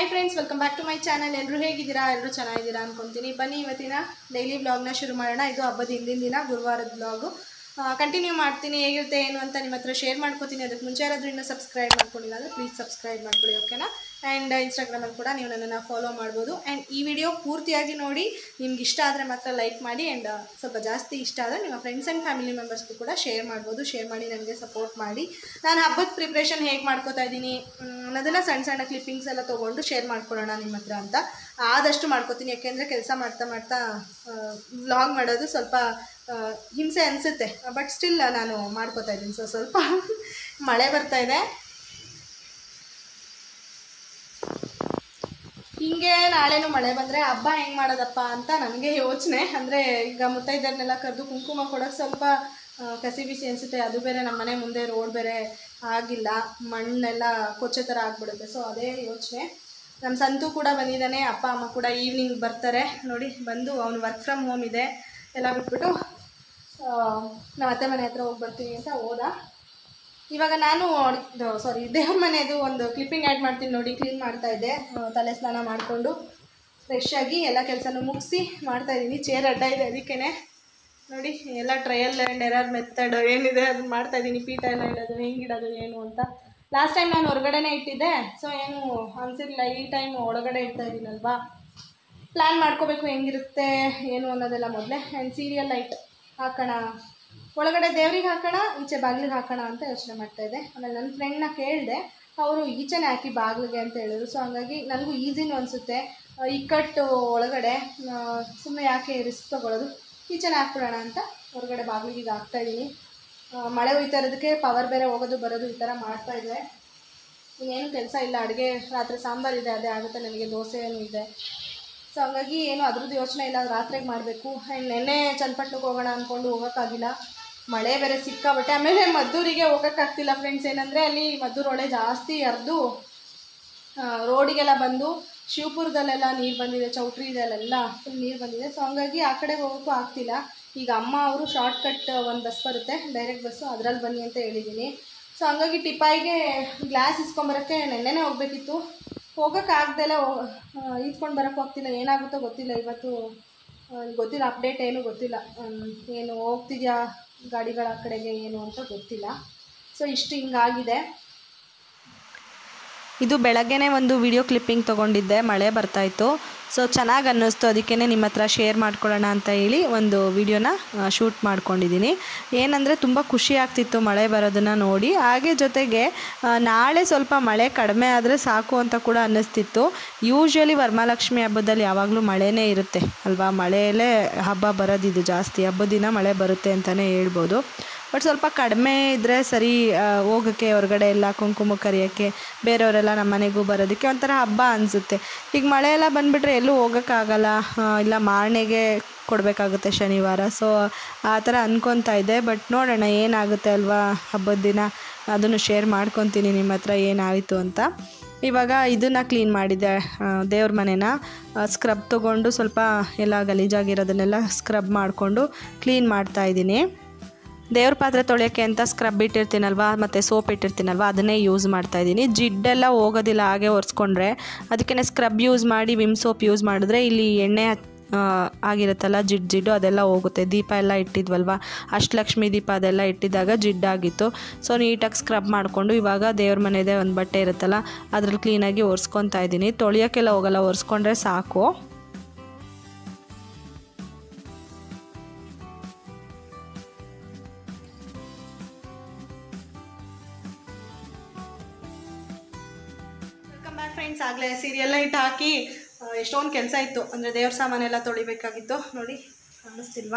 Hi friends welcome back to my channel ಎಲ್ಲರೂ ಹೇಗಿದ್ದೀರಾ ಎಲ್ಲರೂ ಚೆನ್ನಾಗಿದ್ದೀರಾ ಅನ್ಕೊಂತೀನಿ ಬನ್ನಿ ಇವತ್ತಿನ ಡೈಲಿ ವ್ಲಾಗ್ನ ಶುರು ಮಾಡೋಣ ಇದು ಹಬ್ಬದ ಹಿಂದಿನ ದಿನ ಗುರುವಾರದ ವ್ಲಾಗು ಕಂಟಿನ್ಯೂ ಮಾಡ್ತೀನಿ ಹೇಗಿರುತ್ತೆ ಏನು ಅಂತ ನಿಮ್ಮ ಹತ್ರ ಶೇರ್ ಮಾಡ್ಕೋತೀನಿ ಅದಕ್ಕೆ ಮುಂಚೆ ಯಾರಾದರೂ ಇನ್ನೂ ಸಬ್ಸ್ಕ್ರೈಬ್ ಮಾಡ್ಕೊಂಡಿಲ್ಲ ಅಂದರೆ ಪ್ಲೀಸ್ ಸಬ್ಸ್ಕ್ರೈಬ್ ಮಾಡ್ಕೊಳ್ಳಿ ಓಕೆನಾ ಆ್ಯಂಡ್ ಇನ್ಸ್ಟಾಗ್ರಾಮಲ್ಲಿ ಕೂಡ ನೀವು ನನ್ನನ್ನು ಫಾಲೋ ಮಾಡ್ಬೋದು ಆ್ಯಂಡ್ ಈ ವಿಡಿಯೋ ಪೂರ್ತಿಯಾಗಿ ನೋಡಿ ನಿಮ್ಗೆ ಇಷ್ಟ ಆದರೆ ಮಾತ್ರ ಲೈಕ್ ಮಾಡಿ ಆ್ಯಂಡ್ ಸ್ವಲ್ಪ ಜಾಸ್ತಿ ಇಷ್ಟ ಆದರೆ ನಿಮ್ಮ ಫ್ರೆಂಡ್ಸ್ ಆ್ಯಂಡ್ ಫ್ಯಾಮಿಲಿ ಮೆಂಬರ್ಸ್ಗೂ ಕೂಡ ಶೇರ್ ಮಾಡ್ಬೋದು ಶೇರ್ ಮಾಡಿ ನನಗೆ ಸಪೋರ್ಟ್ ಮಾಡಿ ನಾನು ಹಬ್ಬದ ಪ್ರಿಪ್ರೇಷನ್ ಹೇಗೆ ಮಾಡ್ಕೋತಾ ಇದ್ದೀನಿ ಅನ್ನೋದನ್ನು ಸಣ್ಣ ಸಣ್ಣ ಕ್ಲಿಪ್ಪಿಂಗ್ಸ್ ಎಲ್ಲ ತೊಗೊಂಡು ಶೇರ್ ಮಾಡ್ಕೊಳ್ಳೋಣ ನಿಮ್ಮ ಹತ್ರ ಅಂತ ಆದಷ್ಟು ಮಾಡ್ಕೋತೀನಿ ಯಾಕೆಂದರೆ ಕೆಲಸ ಮಾಡ್ತಾ ಮಾಡ್ತಾ ವ್ಲಾಗ್ ಮಾಡೋದು ಸ್ವಲ್ಪ ಆ, ಹಿಂಸೆ ಅನಿಸುತ್ತೆ ಬಟ್ ಸ್ಟಿಲ್ ನಾನು ಮಾಡ್ಕೋತಾ ಇದ್ದೀನಿ ಸೊ ಸ್ವಲ್ಪ ಮಳೆ ಬರ್ತಾ ಇದೆ ಹಿಂಗೆ ನಾಳೆನೂ ಮಳೆ ಬಂದರೆ ಹಬ್ಬ ಹೆಂಗೆ ಮಾಡೋದಪ್ಪ ಅಂತ ನನಗೆ ಯೋಚನೆ ಅಂದರೆ ಈಗ ಮುತ್ತೈದರನ್ನೆಲ್ಲ ಕರೆದು ಕುಂಕುಮ ಕೊಡೋಕೆ ಸ್ವಲ್ಪ ಆ, ಕಸಿ ಬಿಸಿ ಅನಿಸುತ್ತೆ ಅದು ಬೇರೆ ನಮ್ಮ ಮನೆ ಮುಂದೆ ರೋಡ್ ಬೇರೆ ಆಗಿಲ್ಲ ಮಣ್ಣೆಲ್ಲ ಕೊಚ್ಚೆ ಥರ ಆಗ್ಬಿಡುತ್ತೆ ಸೊ ಅದೇ ಯೋಚನೆ ನಮ್ಮ ಸಂತು ಕೂಡ ಬಂದಿದ್ದಾನೆ ಅಪ್ಪ ಅಮ್ಮ ಕೂಡ ಈವ್ನಿಂಗ್ ಬರ್ತಾರೆ ನೋಡಿ ಬಂದು ಅವ್ನು ವರ್ಕ್ ಫ್ರಮ್ ಹೋಮ್ ಇದೆ ಎಲ್ಲ ಬಿಟ್ಬಿಟ್ಟು ನಾವು ಅತ್ತೆ ಮನೆ ಹತ್ರ ಹೋಗಿ ಬರ್ತೀನಿ ಅಂತ ಹೋದ ಇವಾಗ ನಾನು ಸಾರಿ ದೇವ್ರ ಮನೆದು ಒಂದು ಕ್ಲಿಪ್ಪಿಂಗ್ ಆ್ಯಡ್ ಮಾಡ್ತೀನಿ ನೋಡಿ ಕ್ಲೀನ್ ಮಾಡ್ತಾ ಇದ್ದೆ ಆ, ತಲೆ ಸ್ನಾನ ಮಾಡಿಕೊಂಡು ಫ್ರೆಶ್ ಆಗಿ ಎಲ್ಲ ಕೆಲಸನೂ ಮುಗಿಸಿ ಮಾಡ್ತಾ ಇದ್ದೀನಿ ಚೇರ್ ಅಡ್ಡ ಇದೆ ಅದಕ್ಕೇ ನೋಡಿ ಎಲ್ಲ ಟ್ರಯಲ್ ಆ್ಯಂಡ್ ಎರರ್ ಮೆಥಡ್ ಏನಿದೆ ಅದನ್ನ ಮಾಡ್ತಾ ಇದ್ದೀನಿ ಪೀಠ ಎಲ್ಲ ಇಡೋದು ಹೆಂಗೆ ಇಡೋದು ಏನು ಅಂತ ಲಾಸ್ಟ್ ಟೈಮ್ ನಾನು ಹೊರಗಡೆನೇ ಇಟ್ಟಿದ್ದೆ ಸೊ ಏನು ಅನಿಸಿರ್ಲಿಲ್ಲ ಈ ಟೈಮ್ ಒಳಗಡೆ ಇಡ್ತಾ ಇದ್ದೀನಲ್ವಾ ಪ್ಲ್ಯಾನ್ ಮಾಡ್ಕೋಬೇಕು ಹೆಂಗಿರುತ್ತೆ ಏನು ಅನ್ನೋದೆಲ್ಲ ಮೊದಲೇ ಆ್ಯಂಡ್ ಸೀರಿಯಲ್ ಲೈಟ್ ಹಾಕೋಣ ಒಳಗಡೆ ದೇವ್ರಿಗೆ ಹಾಕೋಣ ಈಚೆ ಬಾಗಿಲಿಗೆ ಹಾಕೋಣ ಅಂತ ಯೋಚನೆ ಮಾಡ್ತಾ ಇದ್ದೆ ಆಮೇಲೆ ನನ್ನ ಫ್ರೆಂಡ್ನ ಕೇಳಿದೆ ಅವರು ಈಚೆನೇ ಹಾಕಿ ಬಾಗಿಲಿಗೆ ಅಂತ ಹೇಳಿದ್ರು ಸೊ ಹಂಗಾಗಿ ನನಗೂ ಈಸಿನೂ ಅನಿಸುತ್ತೆ ಇಕ್ಕಟ್ಟು ಒಳಗಡೆ ಸುಮ್ಮನೆ ಯಾಕೆ ರಿಸ್ಕ್ ತೊಗೊಳ್ಳೋದು ಈಚೆನೇ ಹಾಕ್ಬಿಡೋಣ ಅಂತ ಹೊರಗಡೆ ಬಾಗಿಲಿಗೆ ಈಗ ಹಾಕ್ತಾಯಿದ್ದೀನಿ ಮಳೆ ಹೋಯ್ತಾ ಇರೋದಕ್ಕೆ ಪವರ್ ಬೇರೆ ಹೋಗೋದು ಬರೋದು ಈ ಥರ ಮಾಡ್ತಾ ಇದ್ದೆ ಇನ್ನೇನು ಕೆಲಸ ಇಲ್ಲ ಅಡುಗೆ ರಾತ್ರಿ ಸಾಂಬಾರು ಇದೆ ಅದೇ ಆಗುತ್ತೆ ನನಗೆ ದೋಸೆ ಏನು ಇದೆ ಸೊ ಹಂಗಾಗಿ ಏನು ಅದ್ರದ್ದು ಯೋಚನೆ ಇಲ್ಲ ರಾತ್ರಿಗೆ ಮಾಡಬೇಕು ಆ್ಯಂಡ್ ನೆನ್ನೆ ಚನ್ನಪಟ್ಟಣಕ್ಕೆ ಹೋಗೋಣ ಅಂದ್ಕೊಂಡು ಹೋಗೋಕ್ಕಾಗಿಲ್ಲ ಮಳೆ ಬೇರೆ ಸಿಕ್ಕಾಬಟ್ಟೆ ಆಮೇಲೆ ಮದ್ದೂರಿಗೆ ಹೋಗೋಕ್ಕಾಗ್ತಿಲ್ಲ ಫ್ರೆಂಡ್ಸ್ ಏನಂದರೆ ಅಲ್ಲಿ ಮದ್ದೂರು ಹೊಳೆ ಜಾಸ್ತಿ ಹರಿದು ರೋಡಿಗೆಲ್ಲ ಬಂದು ಶಿವಪುರದಲ್ಲೆಲ್ಲ ನೀರು ಬಂದಿದೆ ಚೌಟ್ರಿ ಇದೆಲ್ಲ ಫುಲ್ ನೀರು ಬಂದಿದೆ ಸೊ ಹಂಗಾಗಿ ಆ ಕಡೆ ಹೋಗೋಕ್ಕೂ ಆಗ್ತಿಲ್ಲ ಈಗ ಅಮ್ಮ ಅವರು ಶಾರ್ಟ್ ಕಟ್ ಒಂದು ಬಸ್ ಬರುತ್ತೆ ಡೈರೆಕ್ಟ್ ಬಸ್ಸು ಅದರಲ್ಲಿ ಬನ್ನಿ ಅಂತ ಹೇಳಿದ್ದೀನಿ ಸೊ ಹಂಗಾಗಿ ಟಿಪಾಯಿಗೆ ಗ್ಲಾಸ್ ಇಸ್ಕೊಂಬರೋಕ್ಕೆ ನೆನ್ನೆನೇ ಹೋಗಬೇಕಿತ್ತು ಹೋಗೋಕ್ಕಾಗ್ದೆಲ್ಲ ಈಸ್ಕೊಂಡು ಬರೋಕ್ಕೆ ಹೋಗ್ತಿಲ್ಲ ಏನಾಗುತ್ತೋ ಗೊತ್ತಿಲ್ಲ ಇವತ್ತು ಆ, ಗೊತ್ತಿಲ್ಲ ಅಪ್ಡೇಟ್ ಏನು ಗೊತ್ತಿಲ್ಲ ಹ್ಮ್, ಏನು ಹೋಗ್ತಿದ್ಯಾ ಗಾಡಿಗಳ ಆ ಕಡೆಗೆ ಏನು ಅಂತ ಗೊತ್ತಿಲ್ಲ ಸೊ ಇಷ್ಟು ಹಿಂಗಾಗಿದೆ ಇದು ಬೆಳಗ್ಗೆನೇ ಒಂದು ವಿಡಿಯೋ ಕ್ಲಿಪ್ಪಿಂಗ್ ತೊಗೊಂಡಿದ್ದೆ ಮಳೆ ಬರ್ತಾಯಿತ್ತು ಸೊ ಚೆನ್ನಾಗಿ ಅನ್ನಿಸ್ತು ಅದಕ್ಕೇ ನಿಮ್ಮ ಹತ್ರ ಶೇರ್ ಮಾಡ್ಕೊಳ್ಳೋಣ ಅಂತ ಹೇಳಿ ಒಂದು ವಿಡಿಯೋನ ಶೂಟ್ ಮಾಡ್ಕೊಂಡಿದ್ದೀನಿ ಏನಂದರೆ ತುಂಬ ಖುಷಿ ಆಗ್ತಿತ್ತು ಮಳೆ ಬರೋದನ್ನು ನೋಡಿ ಹಾಗೆ ಜೊತೆಗೆ ಆ, ನಾಳೆ ಸ್ವಲ್ಪ ಮಳೆ ಕಡಿಮೆ ಆದರೆ ಸಾಕು ಅಂತ ಕೂಡ ಅನ್ನಿಸ್ತಿತ್ತು ಯೂಶ್ವಲಿ ವರಮಹಾಲಕ್ಷ್ಮಿ ಹಬ್ಬದಲ್ಲಿ ಯಾವಾಗಲೂ ಮಳೆನೇ ಇರುತ್ತೆ ಅಲ್ವಾ ಮಳೆಯಲ್ಲೇ ಹಬ್ಬ ಬರೋದಿದು ಜಾಸ್ತಿ ಹಬ್ಬದ ದಿನ ಮಳೆ ಬರುತ್ತೆ ಅಂತಲೇ ಹೇಳ್ಬೋದು ಬಟ್ ಸ್ವಲ್ಪ ಕಡಿಮೆ ಇದ್ದರೆ ಸರಿ ಆ, ಹೋಗೋಕ್ಕೆ ಹೊರಗಡೆ ಎಲ್ಲ ಕುಂಕುಮ ಕರಿಯೋಕ್ಕೆ ಬೇರೆಯವರೆಲ್ಲ ನಮ್ಮ ಮನೆಗೂ ಬರೋದಕ್ಕೆ ಒಂಥರ ಹಬ್ಬ ಅನಿಸುತ್ತೆ ಈಗ ಮಳೆ ಎಲ್ಲ ಬಂದುಬಿಟ್ರೆ ಎಲ್ಲೂ ಹೋಗೋಕ್ಕಾಗಲ್ಲ ಆ, ಇಲ್ಲ ಮಾರನೆಗೆ ಕೊಡಬೇಕಾಗುತ್ತೆ ಶನಿವಾರ ಸೊ ಆ ಥರ ಅನ್ಕೊತಾ ಇದ್ದೆ ಬಟ್ ನೋಡೋಣ ಏನಾಗುತ್ತೆ ಅಲ್ವಾ ಹಬ್ಬದ ದಿನ ಅದನ್ನು ಶೇರ್ ಮಾಡ್ಕೊತೀನಿ ನಿಮ್ಮ ಹತ್ರ ಏನಾಯಿತು ಅಂತ ಇವಾಗ ಇದನ್ನು ಕ್ಲೀನ್ ಮಾಡಿದ್ದೆ ಆ, ದೇವ್ರ ಮನೆನ ಸ್ಕ್ರಬ್ ತೊಗೊಂಡು ಸ್ವಲ್ಪ ಎಲ್ಲ ಗಲೀಜಾಗಿರೋದನ್ನೆಲ್ಲ ಸ್ಕ್ರಬ್ ಮಾಡಿಕೊಂಡು ಕ್ಲೀನ್ ಮಾಡ್ತಾಯಿದ್ದೀನಿ ದೇವ್ರ ಪಾತ್ರೆ ತೊಳೆಯೋಕ್ಕೆ ಅಂತ ಸ್ಕ್ರಬ್ ಇಟ್ಟಿರ್ತೀನಲ್ವ ಮತ್ತು ಸೋಪ್ ಇಟ್ಟಿರ್ತೀನಲ್ವ ಅದನ್ನೇ ಯೂಸ್ ಮಾಡ್ತಾಯಿದ್ದೀನಿ ಜಿಡ್ಡೆಲ್ಲ ಹೋಗೋದಿಲ್ಲ ಹಾಗೆ ಒರೆಸ್ಕೊಂಡ್ರೆ ಅದಕ್ಕೆ ಸ್ಕ್ರಬ್ ಯೂಸ್ ಮಾಡಿ ವಿಮ್ ಸೋಪ್ ಯೂಸ್ ಮಾಡಿದ್ರೆ ಇಲ್ಲಿ ಎಣ್ಣೆ ಹತ್- ಆ, ಆಗಿರುತ್ತಲ್ಲ ಜಿಡ್ ಜಿಡ್ಡು ಅದೆಲ್ಲ ಹೋಗುತ್ತೆ ದೀಪ ಎಲ್ಲ ಇಟ್ಟಿದ್ವಲ್ವ ಅಷ್ಟಲಕ್ಷ್ಮಿ ದೀಪ ಅದೆಲ್ಲ ಇಟ್ಟಿದ್ದಾಗ ಜಿಡ್ಡಾಗಿತ್ತು ಸೊ ನೀಟಾಗಿ ಸ್ಕ್ರಬ್ ಮಾಡಿಕೊಂಡು ಇವಾಗ ದೇವ್ರ ಮನೆದೇ ಒಂದು ಬಟ್ಟೆ ಇರುತ್ತಲ್ಲ ಅದ್ರಲ್ಲಿ ಕ್ಲೀನಾಗಿ ಒರೆಸ್ಕೊತಾ ಇದ್ದೀನಿ ತೊಳೆಯೋಕ್ಕೆಲ್ಲ ಹೋಗಲ್ಲ ಒರೆಸ್ಕೊಂಡ್ರೆ ಸಾಕು ವೆಲ್ಕಮ್ ಬ್ಯಾಕ್ ಫ್ರೆಂಡ್ಸ್ ಆಗಲೇ ಸೀರಿಯಲ್ ಲೈಟ್ ಹಾಕಿ ಆ, ಎಷ್ಟೊಂದು ಕೆಲಸ ಇತ್ತು ಅಂದರೆ ದೇವ್ರ ಸಾಮಾನೆಲ್ಲ ತೊಳಿಬೇಕಾಗಿತ್ತು ನೋಡಿ ಕಾಣಿಸ್ತಿಲ್ವಾ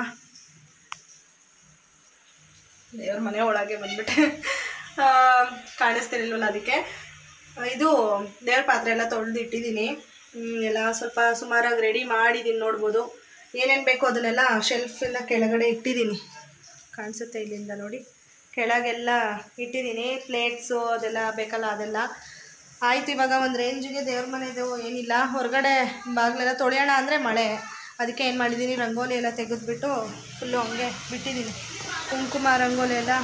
ದೇವ್ರ ಮನೆ ಒಳಗೆ ಬಂದ್ಬಿಟ್ಟೆ ಆ, ಕಾಣಿಸ್ತಿರ್ಲಿಲ್ವಲ್ಲ ಅದಕ್ಕೆ ಆ, ಇದು ದೇವ್ರ ಪಾತ್ರೆ ಎಲ್ಲ ತೊಳೆದು ಇಟ್ಟಿದ್ದೀನಿ ಹ್ಮ್, ಎಲ್ಲ ಸ್ವಲ್ಪ ಸುಮಾರಾಗಿ ರೆಡಿ ಮಾಡಿದ್ದೀನಿ ನೋಡ್ಬೋದು ಏನೇನು ಬೇಕೋ ಅದನ್ನೆಲ್ಲ ಶೆಲ್ಫ್ ಎಲ್ಲ ಕೆಳಗಡೆ ಇಟ್ಟಿದ್ದೀನಿ ಕಾಣಿಸುತ್ತೆ ಇಲ್ಲಿಂದ ನೋಡಿ ಕೆಳಗೆಲ್ಲ ಇಟ್ಟಿದ್ದೀನಿ ಪ್ಲೇಟ್ಸು ಅದೆಲ್ಲ ಬೇಕಲ್ಲ ಅದೆಲ್ಲ ಆಯ್ತು ಇವಾಗ ಒಂದು ರೇಂಜಿಗೆ ದೇವ್ರ ಮನೆದು ಏನಿಲ್ಲ ಹೊರಗಡೆ ಬಾಗಿಲೆಲ್ಲ ತೊಳೆಯೋಣ ಅಂದರೆ ಮಳೆ ಅದಕ್ಕೆ ಏನು ಮಾಡಿದ್ದೀನಿ ರಂಗೋಲಿ ಎಲ್ಲ ತೆಗೆದ್ಬಿಟ್ಟು ಫುಲ್ಲು ಹಂಗೆ ಬಿಟ್ಟಿದ್ದೀನಿ ಕುಂಕುಮ ರಂಗೋಲಿ ಎಲ್ಲ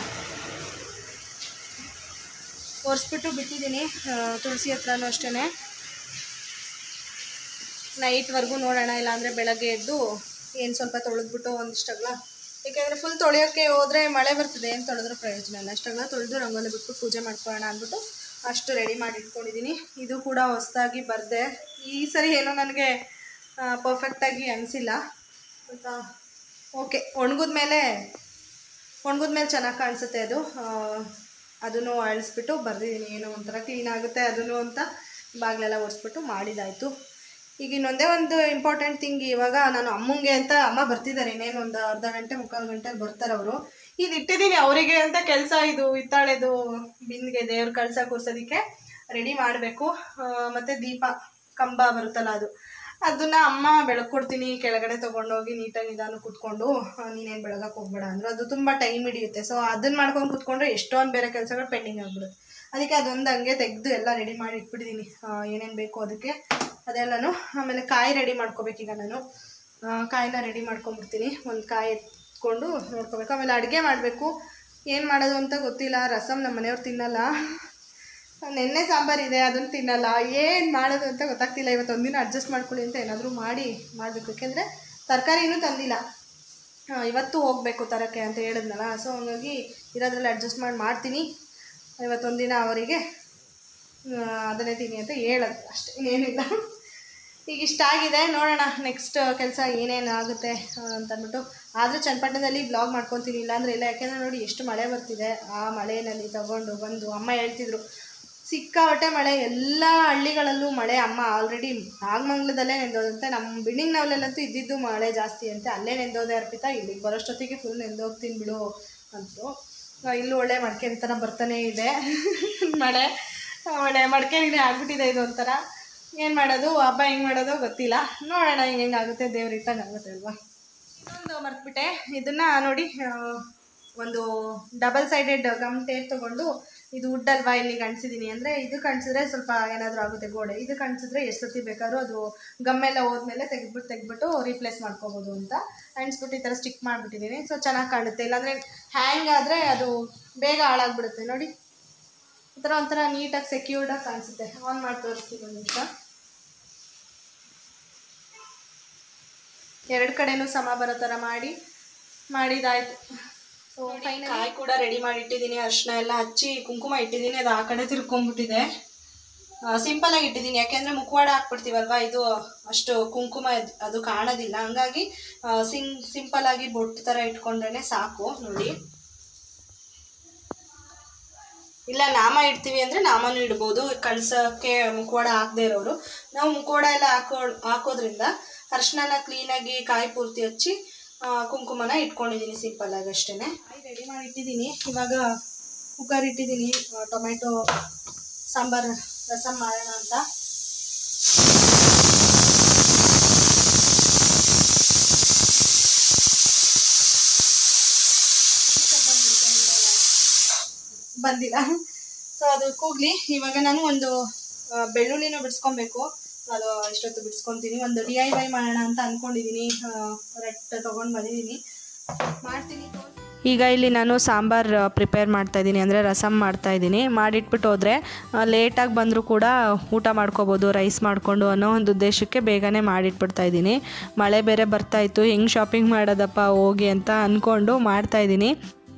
ಒರೆಸ್ಬಿಟ್ಟು ಬಿಟ್ಟಿದ್ದೀನಿ ಆ, ತುಳಸಿ ಹತ್ರನೂ ಅಷ್ಟೇ ನೈಟ್ವರೆಗೂ ನೋಡೋಣ ಇಲ್ಲಾಂದರೆ ಬೆಳಗ್ಗೆ ಎದ್ದು ಏನು ಸ್ವಲ್ಪ ತೊಳೆದ್ಬಿಟ್ಟು ಒಂದಿಷ್ಟಗ್ಲ ಏಕೆಂದರೆ ಫುಲ್ ತೊಳೆಯೋಕ್ಕೆ ಹೋದರೆ ಮಳೆ ಬರ್ತದೆ ಏನು ತೊಳೆದ್ರೂ ಪ್ರಯೋಜನ ಇಲ್ಲ ಅಷ್ಟೆಲ್ಲ ತೊಳೆದು ರಂಗೋಲಿ ಬಿಟ್ಟು ಪೂಜೆ ಮಾಡ್ಕೊಳ್ಳೋಣ ಅಂದ್ಬಿಟ್ಟು ಅಷ್ಟು ರೆಡಿ ಮಾಡಿ ಇಟ್ಕೊಂಡಿದ್ದೀನಿ ಇದು ಕೂಡ ಹೊಸ್ದಾಗಿ ಬರದೆ ಈ ಸರಿ ಏನೋ ನನಗೆ ಪರ್ಫೆಕ್ಟಾಗಿ ಅನಿಸಿಲ್ಲ ಆಯಿತಾ ಓಕೆ ಒಣಗಿದ ಮೇಲೆ ಒಣಗಿದ ಮೇಲೆ ಚೆನ್ನಾಗಿ ಕಾಣಿಸುತ್ತೆ ಅದು ಆ, ಅದನ್ನು ಅಳಿಸ್ಬಿಟ್ಟು ಬರ್ದಿದ್ದೀನಿ ಏನೋ ಒಂಥರ ಕ್ಲೀನ್ ಆಗುತ್ತೆ ಅದನ್ನು ಅಂತ ಬಾಗಿಲೆಲ್ಲ ಒರೆಸ್ಬಿಟ್ಟು ಮಾಡಿದಾಯಿತು ಈಗ ಇನ್ನೊಂದೇ ಒಂದು ಇಂಪಾರ್ಟೆಂಟ್ ಥಿಂಗ್ ಇವಾಗ ನಾನು ಅಮ್ಮಂಗೆ ಅಂತ ಅಮ್ಮ ಬರ್ತಿದ್ದಾರೆ ಇನ್ನೇನು ಒಂದು ಅರ್ಧ ಗಂಟೆ ಮುಕ್ಕಾಲು ಗಂಟೆಗೆ ಬರ್ತಾರೆ ಅವರು ಇದು ಇಟ್ಟಿದ್ದೀನಿ ಅವರಿಗೆ ಅಂತ ಕೆಲಸ ಇದು ಹಿತ್ತಾಳೆದು ಬಿಂದಿಗೆ ದೇವ್ರ ಕಳ್ಸ ಕೂರ್ಸೋದಕ್ಕೆ ರೆಡಿ ಮಾಡಬೇಕು ಮತ್ತು ದೀಪ ಕಂಬ ಬರುತ್ತಲ್ಲ ಅದು ಅದನ್ನ ಅಮ್ಮ ಬೆಳಕೊಡ್ತೀನಿ ಕೆಳಗಡೆ ತೊಗೊಂಡೋಗಿ ನೀಟಾಗಿ ನಿಧಾನ ಕೂತ್ಕೊಂಡು ನೀನೇನು ಬೆಳಗಕ್ಕೆ ಹೋಗ್ಬೇಡ ಅಂದರು ಅದು ತುಂಬ ಟೈಮ್ ಹಿಡಿಯುತ್ತೆ ಸೊ ಅದನ್ನ ಮಾಡ್ಕೊಂಡು ಕೂತ್ಕೊಂಡ್ರೆ ಎಷ್ಟೊಂದು ಬೇರೆ ಕೆಲಸಗಳು ಪೆಂಡಿಂಗ್ ಆಗ್ಬಿಡುತ್ತೆ ಅದಕ್ಕೆ ಅದೊಂದು ಹಂಗೆ ತೆಗೆದು ಎಲ್ಲ ರೆಡಿ ಮಾಡಿ ಇಟ್ಬಿಟ್ಟಿದ್ದೀನಿ ಏನೇನು ಬೇಕು ಅದಕ್ಕೆ ಅದೆಲ್ಲನೂ ಆಮೇಲೆ ಕಾಯಿ ರೆಡಿ ಮಾಡ್ಕೋಬೇಕೀಗ ನಾನು ಆ, ಕಾಯಿನ ರೆಡಿ ಮಾಡ್ಕೊಂಬಿಡ್ತೀನಿ ಒಂದು ಕಾಯಿ ಎತ್ಕೊಂಡು ನೋಡ್ಕೋಬೇಕು ಆಮೇಲೆ ಅಡುಗೆ ಮಾಡಬೇಕು ಏನು ಮಾಡೋದು ಅಂತ ಗೊತ್ತಿಲ್ಲ ರಸಮ್ ನಮ್ಮ ಮನೆಯವ್ರು ತಿನ್ನಲ್ಲ ನೆನ್ನೆ ಸಾಂಬಾರಿದೆ ಅದನ್ನು ತಿನ್ನಲ್ಲ ಏನು ಮಾಡೋದು ಅಂತ ಗೊತ್ತಾಗ್ತಿಲ್ಲ ಇವತ್ತು ಒಂದಿನ ಅಡ್ಜಸ್ಟ್ ಮಾಡ್ಕೊಳ್ಳಿ ಅಂತ ಏನಾದರೂ ಮಾಡಿ ಮಾಡಬೇಕು ಯಾಕೆಂದರೆ ತರಕಾರಿನೂ ತಂದಿಲ್ಲ ಆ, ಇವತ್ತು ಹೋಗಬೇಕು ತರಕ್ಕೆ ಅಂತ ಹೇಳಿದ್ನಲ್ಲ ಸೊ ಹಂಗಾಗಿ ಇರೋದ್ರಲ್ಲಿ ಅಡ್ಜಸ್ಟ್ ಮಾಡಿ ಮಾಡ್ತೀನಿ ಇವತ್ತೊಂದಿನ ಅವರಿಗೆ ಆ, ಅದನ್ನೇ ತಿನ್ನಿ ಅಂತ ಹೇಳೋದು ಅಷ್ಟೇ ಇನ್ನೇನಿಲ್ಲ ಈಗ ಇಷ್ಟ ಆಗಿದೆ ನೋಡೋಣ ನೆಕ್ಸ್ಟ್ ಕೆಲಸ ಏನೇನು ಆಗುತ್ತೆ ಆ, ಅಂತಂದ್ಬಿಟ್ಟು ಆದರೂ ಚನ್ನಪಟ್ಟಣದಲ್ಲಿ ಬ್ಲಾಗ್ ಮಾಡ್ಕೊತೀನಿ ಇಲ್ಲಾಂದ್ರೆ ಇಲ್ಲ ಯಾಕೆಂದರೆ ನೋಡಿ ಎಷ್ಟು ಮಳೆ ಬರ್ತಿದೆ ಆ ಮಳೆಯಲ್ಲಿ ತಗೊಂಡು ಬಂದು ಅಮ್ಮ ಹೇಳ್ತಿದ್ರು ಸಿಕ್ಕಾಪಟ್ಟೆ ಮಳೆ ಎಲ್ಲ ಹಳ್ಳಿಗಳಲ್ಲೂ ಮಳೆ ಅಮ್ಮ ಆಲ್ರೆಡಿ ನಾಗಮಂಗ್ಲದಲ್ಲೇ ನೆಂದೋದಂತೆ ನಮ್ಮ ಬಿಲ್ಡಿಂಗ್ನವಲ್ಲೆಲ್ಲಂತೂ ಇದ್ದಿದ್ದು ಮಳೆ ಜಾಸ್ತಿ ಅಂತೆ ಅಲ್ಲೇ ನೆಂದೋದೆ ಅರ್ಪಿತಾ ಇಲ್ಲಿಗೆ ಬರೋಷ್ಟೊತ್ತಿಗೆ ಫುಲ್ ನೆಂದೋಗ್ತೀನಿ ಬಿಡು ಅಂತು ಆ, ಇಲ್ಲೂ ಒಳ್ಳೆ ಮಡಿಕೆ ಥರ ಬರ್ತಾನೆ ಇದೆ ಮಳೆ ಒಳ್ಳೆ ಮಡಿಕೆನೇ ಆಗ್ಬಿಟ್ಟಿದೆ ಇದು ಒಂಥರ ಏನು ಮಾಡೋದು ಹಬ್ಬ ಹೆಂಗೆ ಮಾಡೋದು ಗೊತ್ತಿಲ್ಲ ನೋಡೋಣ ಹಿಂಗೆ ಹೆಂಗಾಗುತ್ತೆ ದೇವ್ರ ಇಟ್ಟಂಗೆ ಆಗುತ್ತೆ ಅಲ್ವಾ ಇನ್ನೊಂದು ಮರ್ತ್ಬಿಟ್ಟೆ ಇದನ್ನ ನೋಡಿ ಆ, ಒಂದು ಡಬಲ್ ಸೈಡೆಡ್ ಗಮ್ ಟೇಪ್ ತೊಗೊಂಡು ಇದು ವುಡ್ ಅಲ್ವಾ ಇಲ್ಲಿ ಕಣ್ಸಿದ್ದೀನಿ ಅಂದರೆ ಇದು ಕಣ್ಸಿದ್ರೆ ಸ್ವಲ್ಪ ಏನಾದರೂ ಆಗುತ್ತೆ ಗೋಡೆ ಇದು ಕಣ್ಸಿದ್ರೆ ಎಷ್ಟು ಸತಿ ಬೇಕಾದ್ರೂ ಅದು ಗಮ್ಮೆಲ್ಲ ಹೋದ್ಮೇಲೆ ತೆಗೆದ್ಬಿಟ್ಟು ತೆಗೆದ್ಬಿಟ್ಟು ರೀಪ್ಲೇಸ್ ಮಾಡ್ಕೋಬೋದು ಅಂತ ಅಣಿಸ್ಬಿಟ್ಟು ಈ ಥರ ಸ್ಟಿಕ್ ಮಾಡಿಬಿಟ್ಟಿದ್ದೀನಿ ಸೊ ಚೆನ್ನಾಗಿ ಕಾಣುತ್ತೆ ಇಲ್ಲಾಂದರೆ ಹ್ಯಾಂಗ್ ಆದರೆ ಅದು ಬೇಗ ಹಾಳಾಗ್ಬಿಡುತ್ತೆ ನೋಡಿ ಈ ಥರ ಒಂಥರ ನೀಟಾಗಿ ಸೆಕ್ಯೂರ್ಡಾಗಿ ಕಾಣಿಸುತ್ತೆ ಆನ್ ಮಾಡಿ ತೋರಿಸ್ತೀನಿ ಒಂದು ನಿಮಿಷ ಎರಡು ಕಡೆನೂ ಸಮ ಬರೋ ಥರ ಮಾಡಿ ಮಾಡಿದಾಯ್ತು ಸೊ ಕಾಯಿ ಕೂಡ ರೆಡಿ ಮಾಡಿ ಇಟ್ಟಿದ್ದೀನಿ ಅರಿಶಿನ ಎಲ್ಲ ಹಚ್ಚಿ ಕುಂಕುಮ ಇಟ್ಟಿದ್ದೀನಿ ಅದು ಆ ಕಡೆ ತಿರ್ಕೊಂಡ್ಬಿಟ್ಟಿದೆ ಸಿಂಪಲ್ ಆಗಿ ಇಟ್ಟಿದ್ದೀನಿ ಯಾಕೆಂದರೆ ಮುಖವಾಡ ಹಾಕ್ಬಿಡ್ತೀವಲ್ವಾ ಇದು ಅಷ್ಟು ಕುಂಕುಮ ಇದ್- ಅದು ಕಾಣೋದಿಲ್ಲ ಹಂಗಾಗಿ ಸಿಂ ಸಿಂಪಲ್ ಆಗಿ ಬೊಟ್ಟು ಥರ ಇಟ್ಕೊಂಡ್ರೆ ಸಾಕು ನೋಡಿ ಇಲ್ಲ ನಾಮ ಇಡ್ತೀವಿ ಅಂದರೆ ನಾಮನೂ ಇಡ್ಬೋದು ಕಳ್ಸೋಕ್ಕೆ ಮುಖವಾಡ ಹಾಕದೇ ಇರೋರು ನಾವು ಮುಖವಾಡ ಎಲ್ಲ ಹಾಕೋ ಹಾಕೋದ್ರಿಂದ ಅರ್ಶಿನ ಕ್ಲೀನಾಗಿ ಕಾಯಿ ಪೂರ್ತಿ ಹಚ್ಚಿ ಆ, ಕುಂಕುಮನ ಇಟ್ಕೊಂಡಿದ್ದೀನಿ ಸಿಂಪಲ್ ಆಗಿ ಅಷ್ಟೇ ಕಾಯಿ ರೆಡಿ ಮಾಡಿ ಇಟ್ಟಿದ್ದೀನಿ ಇವಾಗ ಕುಕ್ಕರ್ ಇಟ್ಟಿದ್ದೀನಿ ಆ, ಟೊಮೆಟೊ ಸಾಂಬಾರು ರಸಮ್ ಮಾಡೋಣ ಅಂತ ಬಂದಿಲ್ಲ ಸೊ ಅದು ಕೂಗ್ಲಿ ಇವಾಗ ನಾನು ಒಂದು ಆ, ಬೆಳ್ಳುಳ್ಳಿನ ಬಿಡಿಸ್ಕೊಬೇಕು ಅದು ಇಷ್ಟೊತ್ತು ಬಿಡಿಸ್ಕೊತೀನಿ ಒಂದು ಡಿ ಐ ವೈ ಮಾಡೋಣ ಅಂತ ಅಂದ್ಕೊಂಡಿದ್ದೀನಿ ರಟ್ ತೊಗೊಂಡು ಬಂದಿದ್ದೀನಿ ಮಾಡ್ತೀನಿ ಈಗ ಇಲ್ಲಿ ನಾನು ಸಾಂಬಾರು ಪ್ರಿಪೇರ್ ಮಾಡ್ತಾ ಇದ್ದೀನಿ ಅಂದರೆ ರಸಮ್ ಮಾಡ್ತಾ ಇದ್ದೀನಿ ಮಾಡಿಟ್ಬಿಟ್ಟು ಹೋದರೆ ಲೇಟಾಗಿ ಬಂದರೂ ಕೂಡ ಊಟ ಮಾಡ್ಕೋಬೋದು ರೈಸ್ ಮಾಡಿಕೊಂಡು ಅನ್ನೋ ಒಂದು ಉದ್ದೇಶಕ್ಕೆ ಬೇಗನೆ ಮಾಡಿಟ್ಬಿಡ್ತಾ ಇದ್ದೀನಿ ಮಳೆ ಬೇರೆ ಬರ್ತಾ ಇತ್ತು ಹೆಂಗೆ ಶಾಪಿಂಗ್ ಮಾಡೋದಪ್ಪ ಹೋಗಿ ಅಂತ ಅಂದ್ಕೊಂಡು ಮಾಡ್ತಾ ಇದ್ದೀನಿ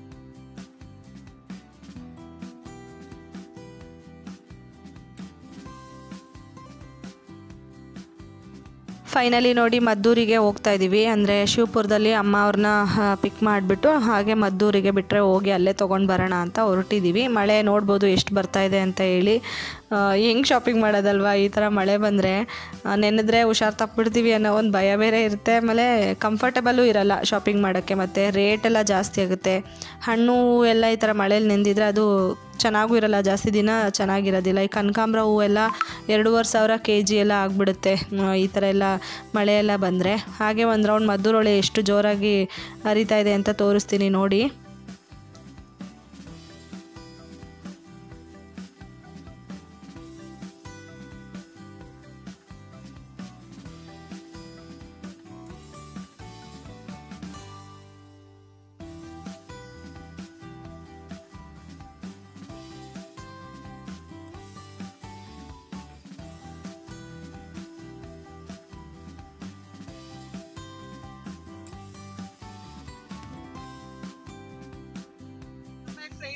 ಫೈನಲಿ ನೋಡಿ ಮದ್ದೂರಿಗೆ ಹೋಗ್ತಾ ಇದ್ದೀವಿ ಅಂದರೆ ಶಿವಪುರದಲ್ಲಿ ಅಮ್ಮ ಅವ್ರನ್ನ ಪಿಕ್ ಮಾಡಿಬಿಟ್ಟು ಹಾಗೆ ಮದ್ದೂರಿಗೆ ಬಿಟ್ಟರೆ ಹೋಗಿ ಅಲ್ಲೇ ತೊಗೊಂಡು ಬರೋಣ ಅಂತ ಹೊರಟಿದ್ದೀವಿ ಮಳೆ ನೋಡ್ಬೋದು ಎಷ್ಟು ಬರ್ತಾ ಇದೆ ಅಂತ ಹೇಳಿ ಹೆಂಗೆ ಶಾಪಿಂಗ್ ಮಾಡೋದಲ್ವಾ ಈ ಥರ ಮಳೆ ಬಂದರೆ ನೆನೆದ್ರೆ ಹುಷಾರು ತಪ್ಪಿಡ್ತೀವಿ ಅನ್ನೋ ಒಂದು ಭಯ ಬೇರೆ ಇರುತ್ತೆ ಆಮೇಲೆ ಕಂಫರ್ಟಬಲ್ಲೂ ಇರಲ್ಲ ಶಾಪಿಂಗ್ ಮಾಡೋಕ್ಕೆ ಮತ್ತು ರೇಟ್ ಎಲ್ಲ ಜಾಸ್ತಿ ಆಗುತ್ತೆ ಹಣ್ಣು ಎಲ್ಲ ಈ ಥರ ಮಳೇಲಿ ನೆಂದಿದ್ರೆ ಅದು ಚೆನ್ನಾಗೂ ಇರಲ್ಲ ಜಾಸ್ತಿ ದಿನ ಚೆನ್ನಾಗಿರೋದಿಲ್ಲ ಈ ಕನಕಾಂಬ್ರ ಹೂವೆಲ್ಲ ಎರಡೂವರೆ ಸಾವಿರ ಕೆ ಜಿ ಎಲ್ಲ ಆಗಿಬಿಡುತ್ತೆ ಈ ಥರ ಎಲ್ಲ ಮಳೆ ಎಲ್ಲ ಬಂದರೆ ಹಾಗೆ ಒಂದು ರೌಂಡ್ ಮದ್ದೂರೊಳೆ ಎಷ್ಟು ಜೋರಾಗಿ ಹರಿತಾ ಇದೆ ಅಂತ ತೋರಿಸ್ತೀನಿ ನೋಡಿ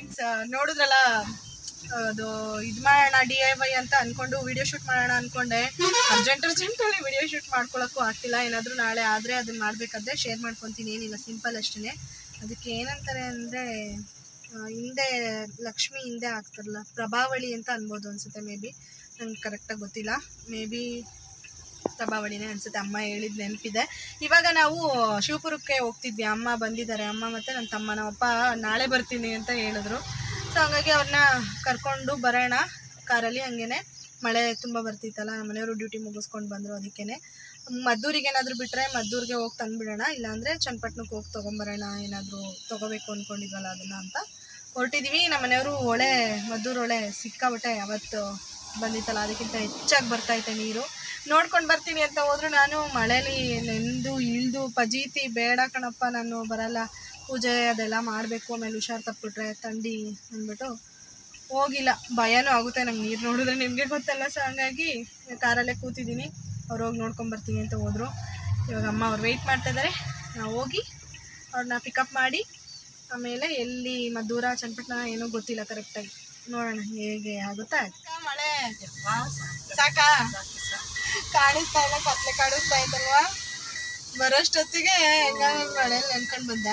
ಫ್ರೆಂಡ್ಸ್ ನೋಡಿದ್ರಲ್ಲ ಅದು ಇದು ಮಾಡೋಣ ಡಿ ಐ ವೈ ಅಂತ ಅನ್ಕೊಂಡು ವಿಡಿಯೋ ಶೂಟ್ ಮಾಡೋಣ ಅನ್ಕೊಂಡೆ ಅರ್ಜೆಂಟ್ ಅರ್ಜೆಂಟಲ್ಲಿ ವಿಡಿಯೋ ಶೂಟ್ ಮಾಡ್ಕೊಳಕ್ಕೂ ಆಗ್ತಿಲ್ಲ ಏನಾದರೂ ನಾಳೆ ಆದರೆ ಅದನ್ನ ಮಾಡಬೇಕಾದ್ರೆ ಶೇರ್ ಮಾಡ್ಕೊತೀನಿ ಏನಿಲ್ಲ ಸಿಂಪಲ್ ಅಷ್ಟೇ ಅದಕ್ಕೆ ಏನಂತಾರೆ ಅಂದರೆ ಹಿಂದೆ ಲಕ್ಷ್ಮಿ ಹಿಂದೆ ಆಗ್ತಾರಲ್ಲ ಪ್ರಭಾವಳಿ ಅಂತ ಅನ್ಬೋದು ಅನ್ಸುತ್ತೆ ಮೇ ಬಿ ನಂಗೆ ಕರೆಕ್ಟಾಗಿ ಗೊತ್ತಿಲ್ಲ ಮೇ ಬಿ ಪ್ರಭಾವಳಿನೇ ಅನ್ಸುತ್ತೆ ಅಮ್ಮ ಹೇಳಿದ ನೆನಪಿದೆ ಇವಾಗ ನಾವು ಶಿವಪುರಕ್ಕೆ ಹೋಗ್ತಿದ್ವಿ ಅಮ್ಮ ಬಂದಿದ್ದಾರೆ ಅಮ್ಮ ಮತ್ತು ನನ್ನ ತಮ್ಮ ನಮ್ಮಪ್ಪ ನಾಳೆ ಬರ್ತೀನಿ ಅಂತ ಹೇಳಿದ್ರು ಸೊ ಹಾಗಾಗಿ ಅವ್ರನ್ನ ಕರ್ಕೊಂಡು ಬರೋಣ ಕಾರಲ್ಲಿ ಹಂಗೇನೆ ಮಳೆ ತುಂಬ ಬರ್ತಿತ್ತಲ್ಲ ನಮ್ಮ ಮನೆಯವರು ಡ್ಯೂಟಿ ಮುಗಿಸ್ಕೊಂಡು ಬಂದರು ಅದಕ್ಕೇ ಮದ್ದೂರಿಗೆ ಏನಾದರೂ ಬಿಟ್ಟರೆ ಮದ್ದೂರಿಗೆ ಹೋಗಿ ತಂದುಬಿಡೋಣ ಇಲ್ಲಾಂದರೆ ಚನ್ನಪಟ್ಟಣಕ್ಕೆ ಹೋಗಿ ತೊಗೊಂಬರೋಣ ಏನಾದರೂ ತೊಗೋಬೇಕು ಅಂದ್ಕೊಂಡಿದ್ವಲ್ಲ ಅದನ್ನು ಅಂತ ಹೊರಟಿದ್ದೀವಿ ನಮ್ಮ ಮನೆಯವರು ಹೊಳೆ ಮದ್ದೂರು ಹೊಳೆ ಸಿಕ್ಕಾಬಟ್ಟೆ ಅವತ್ತು ಬಂದಿತ್ತಲ್ಲ ಅದಕ್ಕಿಂತ ಹೆಚ್ಚಾಗಿ ಬರ್ತೈತೆ ನೀರು ನೋಡ್ಕೊಂಡು ಬರ್ತೀನಿ ಅಂತ ಹೋದ್ರು ನಾನು ಮಳೇಲಿ ನೆಂದು ಇಳ್ದು ಪಜೀತಿ ಬೇಡ ಕಣಪ್ಪ ನಾನು ಬರಲ್ಲ ಪೂಜೆ ಅದೆಲ್ಲ ಮಾಡಬೇಕು ಆಮೇಲೆ ಹುಷಾರು ತಪ್ಪಿಟ್ರೆ ಥಂಡಿ ಅಂದ್ಬಿಟ್ಟು ಹೋಗಿಲ್ಲ ಭಯನೂ ಆಗುತ್ತೆ ನಂಗೆ ನೀರು ನೋಡಿದ್ರೆ ನಿಮಗೆ ಗೊತ್ತಲ್ಲ ಸೊ ಹಂಗಾಗಿ ಕಾರಲ್ಲೇ ಕೂತಿದ್ದೀನಿ ಅವ್ರು ಹೋಗಿ ನೋಡ್ಕೊಂಡು ಬರ್ತೀನಿ ಅಂತ ಹೋದರು ಇವಾಗ ಅಮ್ಮ ಅವ್ರು ವೆಯ್ಟ್ ಮಾಡ್ತಾ ಇದ್ದಾರೆ ನಾವು ಹೋಗಿ ಅವ್ರನ್ನ ಪಿಕಪ್ ಮಾಡಿ ಆಮೇಲೆ ಎಲ್ಲಿ ಮದ್ದೂರ ಚನ್ನಪಟ್ಟಣ ಏನೋ ಗೊತ್ತಿಲ್ಲ ಕರೆಕ್ಟಾಗಿ ನೋಡೋಣ ಹೇಗೆ ಆಗುತ್ತಾ ಮಳೆ ಸಾಕಾ ಕಾಣಿಸ್ತಾ ಇಲ್ಲ ಕತ್ಲೆ ಕಾಣಿಸ್ತಾ ಇದ್ದಲ್ವಾ ಬರೋಷ್ಟೊತ್ತಿಗೆ ಹೆಂಗ ಮಳೆ ನೆನ್ಕೊಂಡು ಬಂದ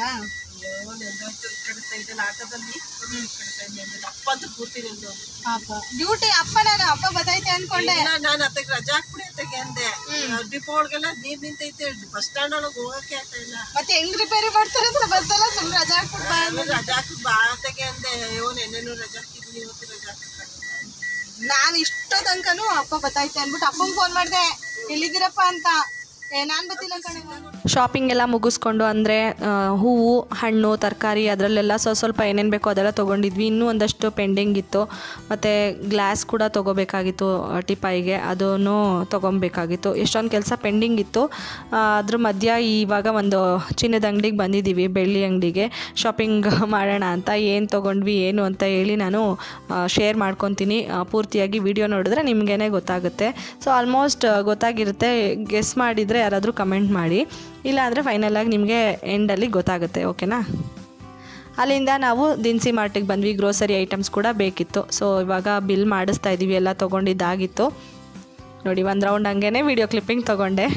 ಅಪ್ಪಂತೂ ಪೂರ್ತಿ ನಿಂದು ಪಾಪ ಡ್ಯೂಟಿ ಅಪ್ಪ ನಾನು ಅಪ್ಪ ಬತ್ತೈತೆ ಅನ್ಕೊಂಡೆ ನಾನು ಅತ್ತಗೆ ರಜಾ ಹಾಕ್ಬಿಡಿ ಅತ್ತಗೆ ಅಂದೆ ಡಿಪೋ ಒಳಗೆಲ್ಲ ನೀರ್ ನಿಂತೈತೆ ಬಸ್ ಸ್ಟ್ಯಾಂಡ್ ಒಳಗೆ ಹೋಗಕ್ಕೆ ಆಗ್ತಾ ಇಲ್ಲ ಮತ್ತೆ ಹೆಂಗ್ ರಿಪೇರಿ ಮಾಡ್ತಾರೆ ಅಂತ ಬಸ್ ಎಲ್ಲ ಸುಮ್ಮನೆ ರಜಾ ಹಾಕ್ಬಿಟ್ಟು ಬಾ ಆಮೇಲೆ ರಜಾ ಹಾಕಿ ಬಾ ಅತ್ತಗೆ ಅಂದೆ ಅಯ್ಯೋ ನೆನ್ನೆನೂ ರಜಾ ಹಾಕಿದ್ನಿ ಇವತ್ತು ರಜಾ ಹಾಕಕ್ಕೆ ನಾನು ಇಷ್ಟೋ ತನಕನೂ ಅಪ್ಪ ಬತ್ತೈತೆ ಅನ್ಬಿಟ್ಟು ಅಪ್ಪಂಗೆ ಫೋನ್ ಮಾಡಿದೆ ಎಲ್ಲಿದ್ದೀರಪ್ಪ ಅಂತ ಏ ನಾನು ಗೊತ್ತಿಲ್ಲ ಕಣೆ ಶಾಪಿಂಗ್ ಎಲ್ಲ ಮುಗಿಸ್ಕೊಂಡು ಅಂದರೆ ಹೂವು ಹಣ್ಣು ತರಕಾರಿ ಅದರಲ್ಲೆಲ್ಲ ಸ್ವಲ್ಪ ಸ್ವಲ್ಪ ಏನೇನು ಬೇಕೋ ಅದೆಲ್ಲ ತೊಗೊಂಡಿದ್ವಿ ಇನ್ನೂ ಒಂದಷ್ಟು ಪೆಂಡಿಂಗ್ ಇತ್ತು ಮತ್ತು ಗ್ಲಾಸ್ ಕೂಡ ತೊಗೋಬೇಕಾಗಿತ್ತು ಆ, ಟಿಪಾಯಿಗೆ ಅದನ್ನು ತೊಗೊಬೇಕಾಗಿತ್ತು ಎಷ್ಟೊಂದು ಕೆಲಸ ಪೆಂಡಿಂಗ್ ಇತ್ತು ಆ, ಅದ್ರ ಮಧ್ಯ ಇವಾಗ ಒಂದು ಚಿನ್ನದ ಅಂಗಡಿಗೆ ಬಂದಿದ್ದೀವಿ ಬೆಳ್ಳಿ ಅಂಗಡಿಗೆ ಶಾಪಿಂಗ್ ಮಾಡೋಣ ಅಂತ ಏನು ತೊಗೊಂಡ್ವಿ ಏನು ಅಂತ ಹೇಳಿ ನಾನು ಶೇರ್ ಮಾಡ್ಕೊತೀನಿ ಆ, ಪೂರ್ತಿಯಾಗಿ ವಿಡಿಯೋ ನೋಡಿದ್ರೆ ನಿಮಗೇ ಗೊತ್ತಾಗುತ್ತೆ ಸೊ ಆಲ್ಮೋಸ್ಟ್ ಗೊತ್ತಾಗಿರುತ್ತೆ ಗೆಸ್ ಮಾಡಿದರೆ ಯಾರಾದರೂ ಕಮೆಂಟ್ ಮಾಡಿ ಇಲ್ಲಾಂದರೆ ಫೈನಲಾಗಿ ನಿಮಗೆ ಎಂಡಲ್ಲಿ ಗೊತ್ತಾಗುತ್ತೆ ಓಕೆನಾ ಅಲ್ಲಿಂದ ನಾವು ದಿನಸಿ ಮಾರ್ಟಿಗೆ ಬಂದ್ವಿ ಗ್ರೋಸರಿ ಐಟಮ್ಸ್ ಕೂಡ ಬೇಕಿತ್ತು ಸೊ ಇವಾಗ ಬಿಲ್ ಮಾಡಿಸ್ತಾ ಇದ್ದೀವಿ ಎಲ್ಲ ತೊಗೊಂಡಿದ್ದಾಗಿತ್ತು ನೋಡಿ ಒಂದು ರೌಂಡ್ ಹಂಗೇ ವಿಡಿಯೋ ಕ್ಲಿಪ್ಪಿಂಗ್ ತೊಗೊಂಡೆ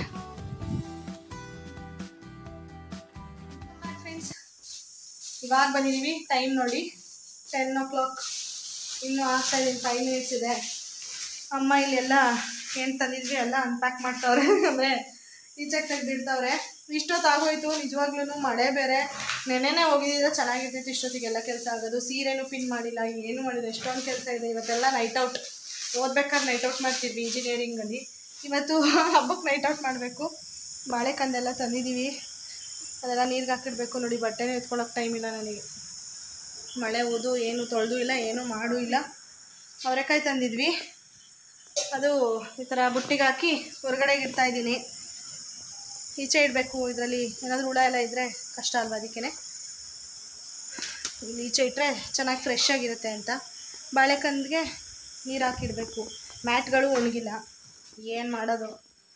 ಫ್ರೆಂಡ್ಸ್ ಇವಾಗ ಬಂದಿದ್ದೀವಿ ಟೈಮ್ ನೋಡಿ ಟೆನ್ ಓ ಕ್ಲಾಕ್ ಇನ್ನೂ ಆಗ್ತಾ ಇದ್ದೀನಿ ಫೈವ್ ಮಿನಿಟ್ಸ್ ಇದೆ ಅಮ್ಮ ಇಲ್ಲೆಲ್ಲ ಏನು ತಂದಿದ್ವಿ ಎಲ್ಲ ಅನ್ಪ್ಯಾಕ್ ಮಾಡ್ತಾವ್ರೆ ಅಂದರೆ ಈಚೆಗೆ ತೆಗ್ದಿಡ್ತಾವ್ರೆ ಇಷ್ಟೊತ್ತು ಆಗೋಯ್ತು ನಿಜವಾಗ್ಲೂ ಮಳೆ ಬೇರೆ ನೆನೆನೆ ಹೋಗಿದ್ರೆ ಚೆನ್ನಾಗಿರ್ತಿತ್ತು ಇಷ್ಟೊತ್ತಿಗೆಲ್ಲ ಕೆಲಸ ಆಗೋದು ಸೀರೆನೂ ಪಿನ್ ಮಾಡಿಲ್ಲ ಏನು ಮಾಡಿಲ್ಲ ಎಷ್ಟೊಂದು ಕೆಲಸ ಇದೆ ಇವತ್ತೆಲ್ಲ ನೈಟ್ ಔಟ್ ಓದ್ಬೇಕಾದ್ರೆ ನೈಟ್ ಔಟ್ ಮಾಡ್ತಿದ್ವಿ ಇಂಜಿನಿಯರಿಂಗಲ್ಲಿ ಇವತ್ತು ಹಬ್ಬಕ್ಕೆ ನೈಟ್ ಔಟ್ ಮಾಡಬೇಕು ಬಾಳೆಕಂದೆಲ್ಲ ತಂದಿದ್ದೀವಿ ಅದೆಲ್ಲ ನೀರಿಗೆ ಹಾಕಿಡ್ಬೇಕು ನೋಡಿ ಬಟ್ಟೆನೇ ಎತ್ಕೊಳ್ಳೋಕೆ ಟೈಮ್ ಇಲ್ಲ ನನಗೆ ಮಳೆ ಓದು ಏನು ತೊಳೆದು ಇಲ್ಲ ಏನು ಮಾಡೂ ಇಲ್ಲ ಅವರೆಕಾಯಿ ತಂದಿದ್ವಿ ಅದು ಈ ಥರ ಬುಟ್ಟಿಗೆ ಹಾಕಿ ಹೊರಗಡೆಗೆ ಇಡ್ತಾ ಇದ್ದೀನಿ ಈಚೆ ಇಡಬೇಕು ಇದರಲ್ಲಿ ಏನಾದರೂ ಹುಳ ಎಲ್ಲ ಇದ್ದರೆ ಕಷ್ಟ ಅಲ್ವಾ ಅದಕ್ಕೇ ಇಲ್ಲಿ ಈಚೆ ಇಟ್ಟರೆ ಚೆನ್ನಾಗಿ ಫ್ರೆಶ್ ಆಗಿರುತ್ತೆ ಅಂತ ಬಾಳೆಕಂದಿಗೆ ನೀರು ಹಾಕಿಡಬೇಕು ಮ್ಯಾಟ್ಗಳು ಒಣಗಿಲ್ಲ ಏನು ಮಾಡೋದು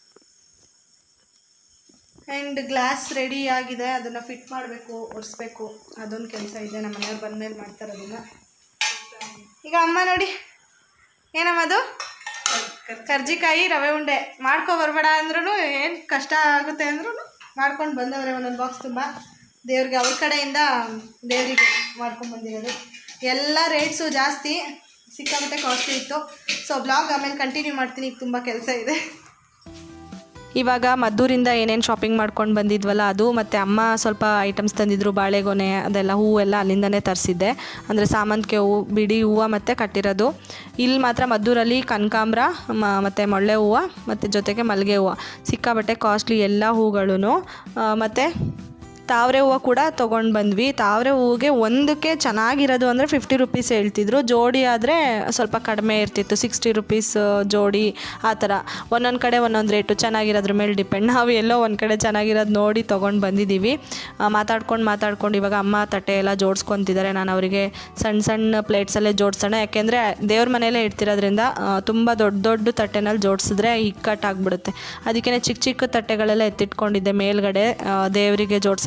ಆ್ಯಂಡ್ ಗ್ಲಾಸ್ ರೆಡಿ ಆಗಿದೆ ಅದನ್ನು ಫಿಟ್ ಮಾಡಬೇಕು ಒರೆಸ್ಬೇಕು ಅದೊಂದು ಕೆಲಸ ಇದೆ ನಮ್ಮ ಮನೆಯವ್ರು ಬಂದಮೇಲೆ ಮಾಡ್ತಾರೆ ಅದನ್ನು ಈಗ ಅಮ್ಮ ನೋಡಿ ಏನಮ್ಮ ಅದು ಕರ್ಜಿಕಾಯಿ ರವೆ ಉಂಡೆ ಮಾಡ್ಕೊ ಬರಬೇಡ ಅಂದ್ರೂ ಏನು ಕಷ್ಟ ಆಗುತ್ತೆ ಅಂದ್ರೂ ಮಾಡ್ಕೊಂಡು ಬಂದವ್ರೆ ಒಂದೊಂದು ಬಾಕ್ಸ್ ತುಂಬ ದೇವ್ರಿಗೆ ಅವ್ರ ಕಡೆಯಿಂದ ದೇವರಿಗೆ ಮಾಡ್ಕೊಂಡು ಬಂದಿರೋದು ಎಲ್ಲ ರೇಟ್ಸು ಜಾಸ್ತಿ ಸಿಕ್ಕಾಪಟ್ಟೆ ಕಾಸ್ಟ್ಲಿ ಇತ್ತು ಸೊ ಬ್ಲಾಗ್ ಆಮೇಲೆ ಕಂಟಿನ್ಯೂ ಮಾಡ್ತೀನಿ ಈಗ ತುಂಬ ಕೆಲಸ ಇದೆ ಇವಾಗ ಮದ್ದೂರಿಂದ ಏನೇನು ಶಾಪಿಂಗ್ ಮಾಡ್ಕೊಂಡು ಬಂದಿದ್ವಲ್ಲ ಅದು ಮತ್ತು ಅಮ್ಮ ಸ್ವಲ್ಪ ಐಟಮ್ಸ್ ತಂದಿದ್ರು ಬಾಳೆಗೊನೆ ಅದೆಲ್ಲ ಹೂವು ಎಲ್ಲ ಅಲ್ಲಿಂದನೇ ತರಿಸಿದ್ದೆ ಅಂದರೆ ಸಾಮಂತಿಗೆ ಹೂವು ಬಿಡಿ ಹೂವು ಮತ್ತು ಕಟ್ಟಿರೋದು ಇಲ್ಲಿ ಮಾತ್ರ ಮದ್ದೂರಲ್ಲಿ ಕನಕಾಂಬ್ರ ಮತ್ತು ಮೊಳ್ಳೆ ಹೂವು ಮತ್ತು ಜೊತೆಗೆ ಮಲ್ಲಿಗೆ ಹೂವು ಸಿಕ್ಕಾಬಟ್ಟೆ ಕಾಸ್ಟ್ಲಿ ಎಲ್ಲ ಹೂಗಳೂ ಮತ್ತು ತಾವರೆ ಹೂವು ಕೂಡ ತೊಗೊಂಡು ಬಂದ್ವಿ ತಾವರೆ ಹೂವಿಗೆ ಒಂದಕ್ಕೆ ಚೆನ್ನಾಗಿರೋದು ಅಂದರೆ ಫಿಫ್ಟಿ ರುಪೀಸ್ ಹೇಳ್ತಿದ್ರು ಜೋಡಿ ಆದರೆ ಸ್ವಲ್ಪ ಕಡಿಮೆ ಇರ್ತಿತ್ತು ಸಿಕ್ಸ್ಟಿ ರುಪೀಸ್ ಜೋಡಿ ಆ ಥರ ಒಂದೊಂದು ಕಡೆ ಒಂದೊಂದು ರೇಟು ಚೆನ್ನಾಗಿರೋದ್ರ ಮೇಲೆ ಡಿಪೆಂಡ್ ನಾವು ಎಲ್ಲೋ ಒಂದು ಕಡೆ ಚೆನ್ನಾಗಿರೋದು ನೋಡಿ ತೊಗೊಂಡು ಬಂದಿದ್ದೀವಿ ಮಾತಾಡ್ಕೊಂಡು ಮಾತಾಡ್ಕೊಂಡು ಇವಾಗ ಅಮ್ಮ ತಟ್ಟೆ ಎಲ್ಲ ಜೋಡಿಸ್ಕೊತಿದ್ದಾರೆ ನಾನು ಅವರಿಗೆ ಸಣ್ಣ ಸಣ್ಣ ಪ್ಲೇಟ್ಸಲ್ಲೇ ಜೋಡಿಸೋಣ ಯಾಕೆಂದರೆ ದೇವ್ರ ಮನೆಯಲ್ಲೇ ಇಡ್ತಿರೋದ್ರಿಂದ ತುಂಬ ದೊಡ್ಡ ದೊಡ್ಡ ತಟ್ಟೆನಲ್ಲಿ ಜೋಡಿಸಿದ್ರೆ ಇಕ್ಕಟ್ಟಾಗ್ಬಿಡುತ್ತೆ ಅದಕ್ಕೆ ಚಿಕ್ಕ ಚಿಕ್ಕ ತಟ್ಟೆಗಳೆಲ್ಲ ಎತ್ತಿಟ್ಕೊಂಡಿದ್ದೆ ಮೇಲ್ಗಡೆ ಆ, ದೇವರಿಗೆ ಜೋಡ್ಸೋಕ್ಕೆ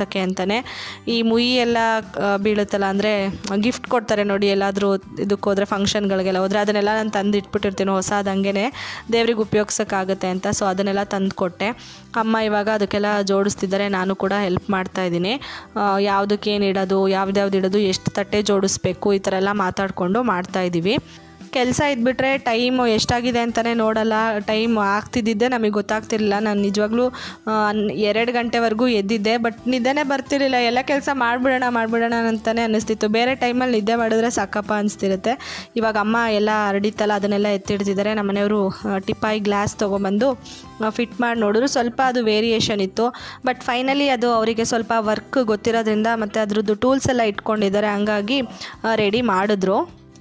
ಮಾಡ್ಸೋಕ್ಕೆ ಅಂತಲೇ ಈ ಮುಯಿ ಎಲ್ಲ ಆ, ಬೀಳುತ್ತಲ್ಲ ಅಂದರೆ ಗಿಫ್ಟ್ ಕೊಡ್ತಾರೆ ನೋಡಿ ಎಲ್ಲಾದರೂ ಇದಕ್ಕೆ ಹೋದರೆ ಫಂಕ್ಷನ್ಗಳಿಗೆಲ್ಲ ಹೋದರೆ ಅದನ್ನೆಲ್ಲ ನಾನು ತಂದು ಇಟ್ಬಿಟ್ಟಿರ್ತೀನಿ ಹೊಸದಂಗೆ ದೇವ್ರಿಗೆ ಉಪಯೋಗ್ಸೋಕ್ಕಾಗುತ್ತೆ ಅಂತ ಸೊ ಅದನ್ನೆಲ್ಲ ತಂದು ಕೊಟ್ಟೆ ಅಮ್ಮ ಇವಾಗ ಅದಕ್ಕೆಲ್ಲ ಜೋಡಿಸ್ತಿದ್ದಾರೆ ನಾನು ಕೂಡ ಹೆಲ್ಪ್ ಮಾಡ್ತಾ ಇದ್ದೀನಿ ಯಾವುದಕ್ಕೆ ಏನು ಇಡೋದು ಯಾವ್ದ್ಯಾವ್ದು ಇಡೋದು ಎಷ್ಟು ತಟ್ಟೆ ಜೋಡಿಸ್ಬೇಕು ಈ ಥರ ಎಲ್ಲ ಮಾತಾಡಿಕೊಂಡು ಮಾಡ್ತಾ ಇದ್ದೀವಿ ಕೆಲಸ ಇದ್ಬಿಟ್ರೆ ಟೈಮು ಎಷ್ಟಾಗಿದೆ ಅಂತಲೇ ನೋಡಲ್ಲ ಟೈಮ್ ಆಗ್ತಿದ್ದಿದ್ದೆ ನಮಗೆ ಗೊತ್ತಾಗ್ತಿರ್ಲಿಲ್ಲ ನಾನು ನಿಜವಾಗ್ಲೂ ಎರಡು ಗಂಟೆವರೆಗೂ ಎದ್ದಿದ್ದೆ ಬಟ್ ನಿದ್ದೆನೇ ಬರ್ತಿರ್ಲಿಲ್ಲ ಎಲ್ಲ ಕೆಲಸ ಮಾಡಿಬಿಡೋಣ ಮಾಡಿಬಿಡೋಣ ಅಂತಲೇ ಅನ್ನಿಸ್ತಿತ್ತು ಬೇರೆ ಟೈಮಲ್ಲಿ ನಿದ್ದೆ ಮಾಡಿದ್ರೆ ಸಾಕಪ್ಪ ಅನಿಸ್ತಿರುತ್ತೆ ಇವಾಗ ಅಮ್ಮ ಎಲ್ಲ ಹರಡಿತ್ತಲ್ಲ ಅದನ್ನೆಲ್ಲ ಎತ್ತಿಡ್ತಿದ್ದಾರೆ ನಮ್ಮ ಮನೆಯವರು ಟಿಪಾಯಿ ಗ್ಲಾಸ್ ತೊಗೊಂಬಂದು ಫಿಟ್ ಮಾಡಿ ನೋಡಿದ್ರು ಸ್ವಲ್ಪ ಅದು ವೇರಿಯೇಷನ್ ಇತ್ತು ಬಟ್ ಫೈನಲಿ ಅದು ಅವರಿಗೆ ಸ್ವಲ್ಪ ವರ್ಕ್ ಗೊತ್ತಿರೋದ್ರಿಂದ ಮತ್ತು ಅದ್ರದ್ದು ಟೂಲ್ಸ್ ಎಲ್ಲ ಇಟ್ಕೊಂಡಿದ್ದಾರೆ ಹಂಗಾಗಿ ರೆಡಿ ಮಾಡಿದ್ರು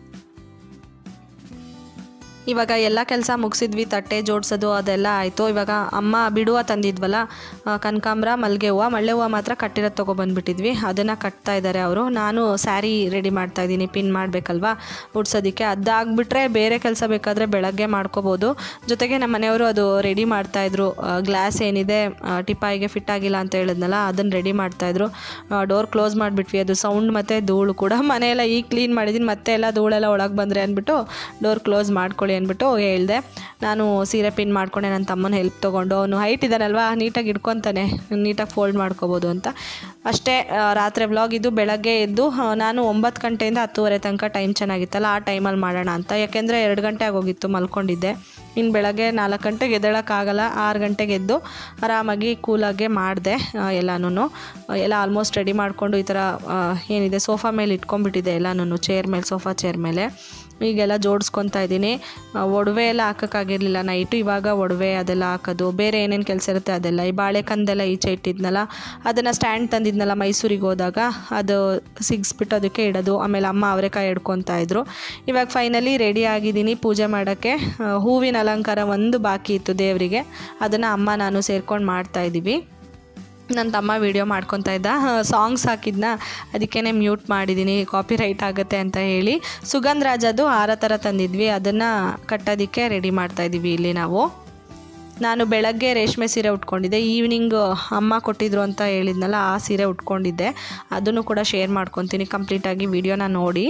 ಇವಾಗ ಎಲ್ಲ ಕೆಲಸ ಮುಗಿಸಿದ್ವಿ ತಟ್ಟೆ ಜೋಡಿಸೋದು ಅದೆಲ್ಲ ಆಯಿತು ಇವಾಗ ಅಮ್ಮ ಬಿಡುವ ತಂದಿದ್ವಲ್ಲ ಆ, ಕನಕಾಂಬ್ರ ಮಲ್ಲಿಗೆ ಹೂವು ಮಲ್ಲೆ ಹೂವು ಮಾತ್ರ ಕಟ್ಟಿರೋದು ತೊಗೊಬಂದ್ಬಿಟ್ಟಿದ್ವಿ ಅದನ್ನು ಕಟ್ತಾ ಇದ್ದಾರೆ ಅವರು ನಾನು ಸ್ಯಾರಿ ರೆಡಿ ಮಾಡ್ತಾ ಇದ್ದೀನಿ ಪಿನ್ ಮಾಡಬೇಕಲ್ವಾ ಉಡ್ಸೋದಕ್ಕೆ ಅದಾಗ್ಬಿಟ್ರೆ ಬೇರೆ ಕೆಲಸ ಬೇಕಾದರೆ ಬೆಳಗ್ಗೆ ಮಾಡ್ಕೋಬೋದು ಜೊತೆಗೆ ನಮ್ಮ ಮನೆಯವರು ಅದು ರೆಡಿ ಮಾಡ್ತಾಯಿದ್ರು ಗ್ಲಾಸ್ ಏನಿದೆ ಆ, ಟಿಪಾಯಿಗೆ ಫಿಟ್ ಆಗಿಲ್ಲ ಅಂತ ಹೇಳಿದ್ನಲ್ಲ ಅದನ್ನು ರೆಡಿ ಮಾಡ್ತಾಯಿದ್ರು ಡೋರ್ ಕ್ಲೋಸ್ ಮಾಡಿಬಿಟ್ವಿ ಅದು ಸೌಂಡ್ ಮತ್ತು ಧೂಳು ಕೂಡ ಮನೆಯೆಲ್ಲ ಈಗ ಕ್ಲೀನ್ ಮಾಡಿದ್ದೀನಿ ಮತ್ತೆ ಎಲ್ಲ ಧೂಳೆಲ್ಲ ಒಳಗೆ ಬಂದರೆ ಅಂದ್ಬಿಟ್ಟು ಡೋರ್ ಕ್ಲೋಸ್ ಮಾಡ್ಕೊಳ್ಳಿ ಅಂದ್ಬಿಟ್ಟು ಹೇಳಿದೆ ನಾನು ಸೀರೆ ಪಿನ್ ಮಾಡ್ಕೊಂಡೆ ನನ್ನ ತಮ್ಮನ ಹೆಲ್ಪ್ ತೊಗೊಂಡು ಅವನು ಹೈಟ್ ಇದ್ದಾನಲ್ವಾ ನೀಟಾಗಿ ಇಟ್ಕೊತಾನೆ ನೀಟಾಗಿ ಫೋಲ್ಡ್ ಮಾಡ್ಕೋಬೋದು ಅಂತ ಅಷ್ಟೇ ಆ, ರಾತ್ರಿ ವ್ಲಾಗ್ ಇದು ಬೆಳಗ್ಗೆ ಎದ್ದು ಆ, ನಾನು ಒಂಬತ್ತು ಗಂಟೆಯಿಂದ ಹತ್ತುವರೆ ತನಕ ಟೈಮ್ ಚೆನ್ನಾಗಿತ್ತಲ್ಲ ಆ ಟೈಮಲ್ಲಿ ಮಾಡೋಣ ಅಂತ ಯಾಕೆಂದರೆ ಎರಡು ಗಂಟೆ ಆಗೋಗಿತ್ತು ಮಲ್ಕೊಂಡಿದ್ದೆ ಇನ್ನು ಬೆಳಗ್ಗೆ ನಾಲ್ಕು ಗಂಟೆಗೆ ಎದ್ದೇಳೋಕ್ಕಾಗಲ್ಲ ಆರು ಗಂಟೆಗೆ ಎದ್ದು ಆರಾಮಾಗಿ ಕೂಲಾಗೆ ಮಾಡಿದೆ ಎಲ್ಲನೂ ಎಲ್ಲ ಆಲ್ಮೋಸ್ಟ್ ರೆಡಿ ಮಾಡಿಕೊಂಡು ಈ ಥರ ಆ, ಏನಿದೆ ಸೋಫಾ ಮೇಲೆ ಇಟ್ಕೊಂಡ್ಬಿಟ್ಟಿದೆ ಎಲ್ಲನೂ ಚೇರ್ ಮೇಲೆ ಸೋಫಾ ಚೇರ್ ಮೇಲೆ ಈಗೆಲ್ಲ ಜೋಡಿಸ್ಕೊತಾ ಇದ್ದೀನಿ ಆ, ಒಡವೆ ಎಲ್ಲ ಹಾಕೋಕ್ಕಾಗಿರಲಿಲ್ಲ ನೈಟು ಇವಾಗ ಒಡವೆ ಅದೆಲ್ಲ ಹಾಕೋದು ಬೇರೆ ಏನೇನು ಕೆಲಸ ಇರುತ್ತೆ ಅದೆಲ್ಲ ಈ ಬಾಳೆಕಂದೆಲ್ಲ ಈಚೆ ಇಟ್ಟಿದ್ನಲ್ಲ ಅದನ್ನು ಸ್ಟ್ಯಾಂಡ್ ತಂದಿದ್ನಲ್ಲ ಮೈಸೂರಿಗೆ ಹೋದಾಗ ಅದು ಸಿಗಿಸ್ಬಿಟ್ಟು ಅದಕ್ಕೆ ಇಡೋದು ಆಮೇಲೆ ಅಮ್ಮ ಅವರೆಕಾಯಿ ಹಿಡ್ಕೊತಾ ಇದ್ರು ಇವಾಗ ಫೈನಲಿ ರೆಡಿ ಆಗಿದ್ದೀನಿ ಪೂಜೆ ಮಾಡೋಕ್ಕೆ ಆ, ಹೂವಿನ ಅಲಂಕಾರ ಒಂದು ಬಾಕಿ ಇತ್ತು ದೇವರಿಗೆ ಅದನ್ನು ಅಮ್ಮ ನಾನು ಸೇರ್ಕೊಂಡು ಮಾಡ್ತಾ ಇದ್ದೀವಿ ನನ್ನ ತಮ್ಮ ವೀಡಿಯೋ ಮಾಡ್ಕೊತಾ ಇದ್ದ ಸಾಂಗ್ಸ್ ಹಾಕಿದ್ನ ಅದಕ್ಕೇ ಮ್ಯೂಟ್ ಮಾಡಿದ್ದೀನಿ ಕಾಪಿ ರೈಟ್ ಆಗುತ್ತೆ ಅಂತ ಹೇಳಿ ಸುಗಂಧ್ ರಾಜದು ಹಾರ ಥರ ತಂದಿದ್ವಿ ಅದನ್ನು ಕಟ್ಟೋದಕ್ಕೆ ರೆಡಿ ಮಾಡ್ತಾಯಿದ್ದೀವಿ ಇಲ್ಲಿ ನಾವು ನಾನು ಬೆಳಗ್ಗೆ ರೇಷ್ಮೆ ಸೀರೆ ಉಟ್ಕೊಂಡಿದ್ದೆ ಈವ್ನಿಂಗ್ ಅಮ್ಮ ಕೊಟ್ಟಿದ್ರು ಅಂತ ಹೇಳಿದ್ನಲ್ಲ ಆ ಸೀರೆ ಉಟ್ಕೊಂಡಿದ್ದೆ ಅದನ್ನು ಕೂಡ ಶೇರ್ ಮಾಡ್ಕೊತೀನಿ ಕಂಪ್ಲೀಟಾಗಿ ವಿಡಿಯೋನ ನೋಡಿ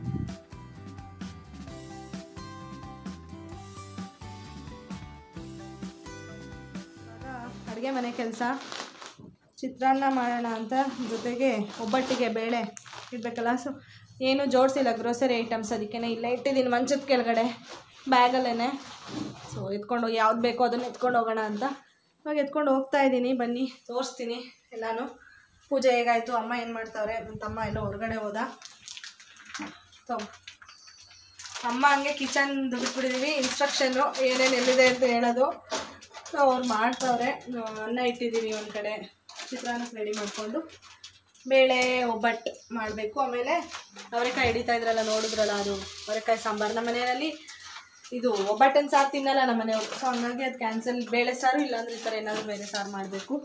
ಅಡುಗೆ ಮನೆ ಕೆಲಸ ಚಿತ್ರಾನ್ನ ಮಾಡೋಣ ಅಂತ ಜೊತೆಗೆ ಒಬ್ಬಟ್ಟಿಗೆ ಬೇಳೆ ಇಡಬೇಕಲ್ಲ ಸೊ ಏನು ಜೋಡಿಸಿಲ್ಲ ಗ್ರೋಸರಿ ಐಟಮ್ಸ್ ಅದಕ್ಕೇ ಇಲ್ಲೇ ಇಟ್ಟಿದ್ದೀನಿ ಮಂಚದ ಕೆಳಗಡೆ ಬ್ಯಾಗಲ್ಲೇ ಸೊ ಎತ್ಕೊಂಡು ಯಾವ್ದು ಬೇಕೋ ಅದನ್ನು ಎತ್ಕೊಂಡು ಹೋಗೋಣ ಅಂತ ಇವಾಗ ಎತ್ಕೊಂಡು ಹೋಗ್ತಾ ಇದ್ದೀನಿ ಬನ್ನಿ ತೋರಿಸ್ತೀನಿ ಎಲ್ಲಾನು ಪೂಜೆ ಹೇಗಾಯಿತು ಅಮ್ಮ ಏನು ಮಾಡ್ತಾವ್ರೆ ನನ್ನ ತಮ್ಮ ಎಲ್ಲ ಹೊರಗಡೆ ಹೋದ ತಗೋ ಅಮ್ಮ ಹಂಗೆ ಕಿಚನ್ ದುಡ್ಬಿಟ್ಟಿದ್ದೀವಿ ಇನ್ಸ್ಟ್ರಕ್ಷನ್ನು ಏನೇನು ಎಲ್ಲಿದೆ ಅಂತ ಹೇಳೋದು ಸೊ ಅವ್ರು ಮಾಡ್ತಾವ್ರೆ ಆ, ಅನ್ನ ಇಟ್ಟಿದ್ದೀವಿ ಒಂದು ಕಡೆ ಚಿತ್ರಾನ್ನಕ್ಕೆ ರೆಡಿ ಮಾಡಿಕೊಂಡು ಬೇಳೆ ಒಬ್ಬಟ್ಟು ಮಾಡಬೇಕು ಆಮೇಲೆ ಅವರೆಕಾಯಿ ಹಿಡಿತಾ ಇದ್ರಲ್ಲ ನೋಡಿದ್ರಲ್ಲ ಅದು ಅವರೆಕಾಯಿ ಸಾಂಬಾರು ನಮ್ಮ ಮನೆಯಲ್ಲಿ ಇದು ಒಬ್ಬಟ್ಟನ ಸಾರು ತಿನ್ನಲ್ಲ ನಮ್ಮ ಮನೆಯವರು ಸೊ ಹಂಗಾಗಿ ಅದು ಕ್ಯಾನ್ಸಲ್ ಬೇಳೆ ಸಾರು ಇಲ್ಲಾಂದ್ರೆ ಈ ಥರ ಏನಾದರೂ ಬೇರೆ ಸಾರು ಮಾಡಬೇಕು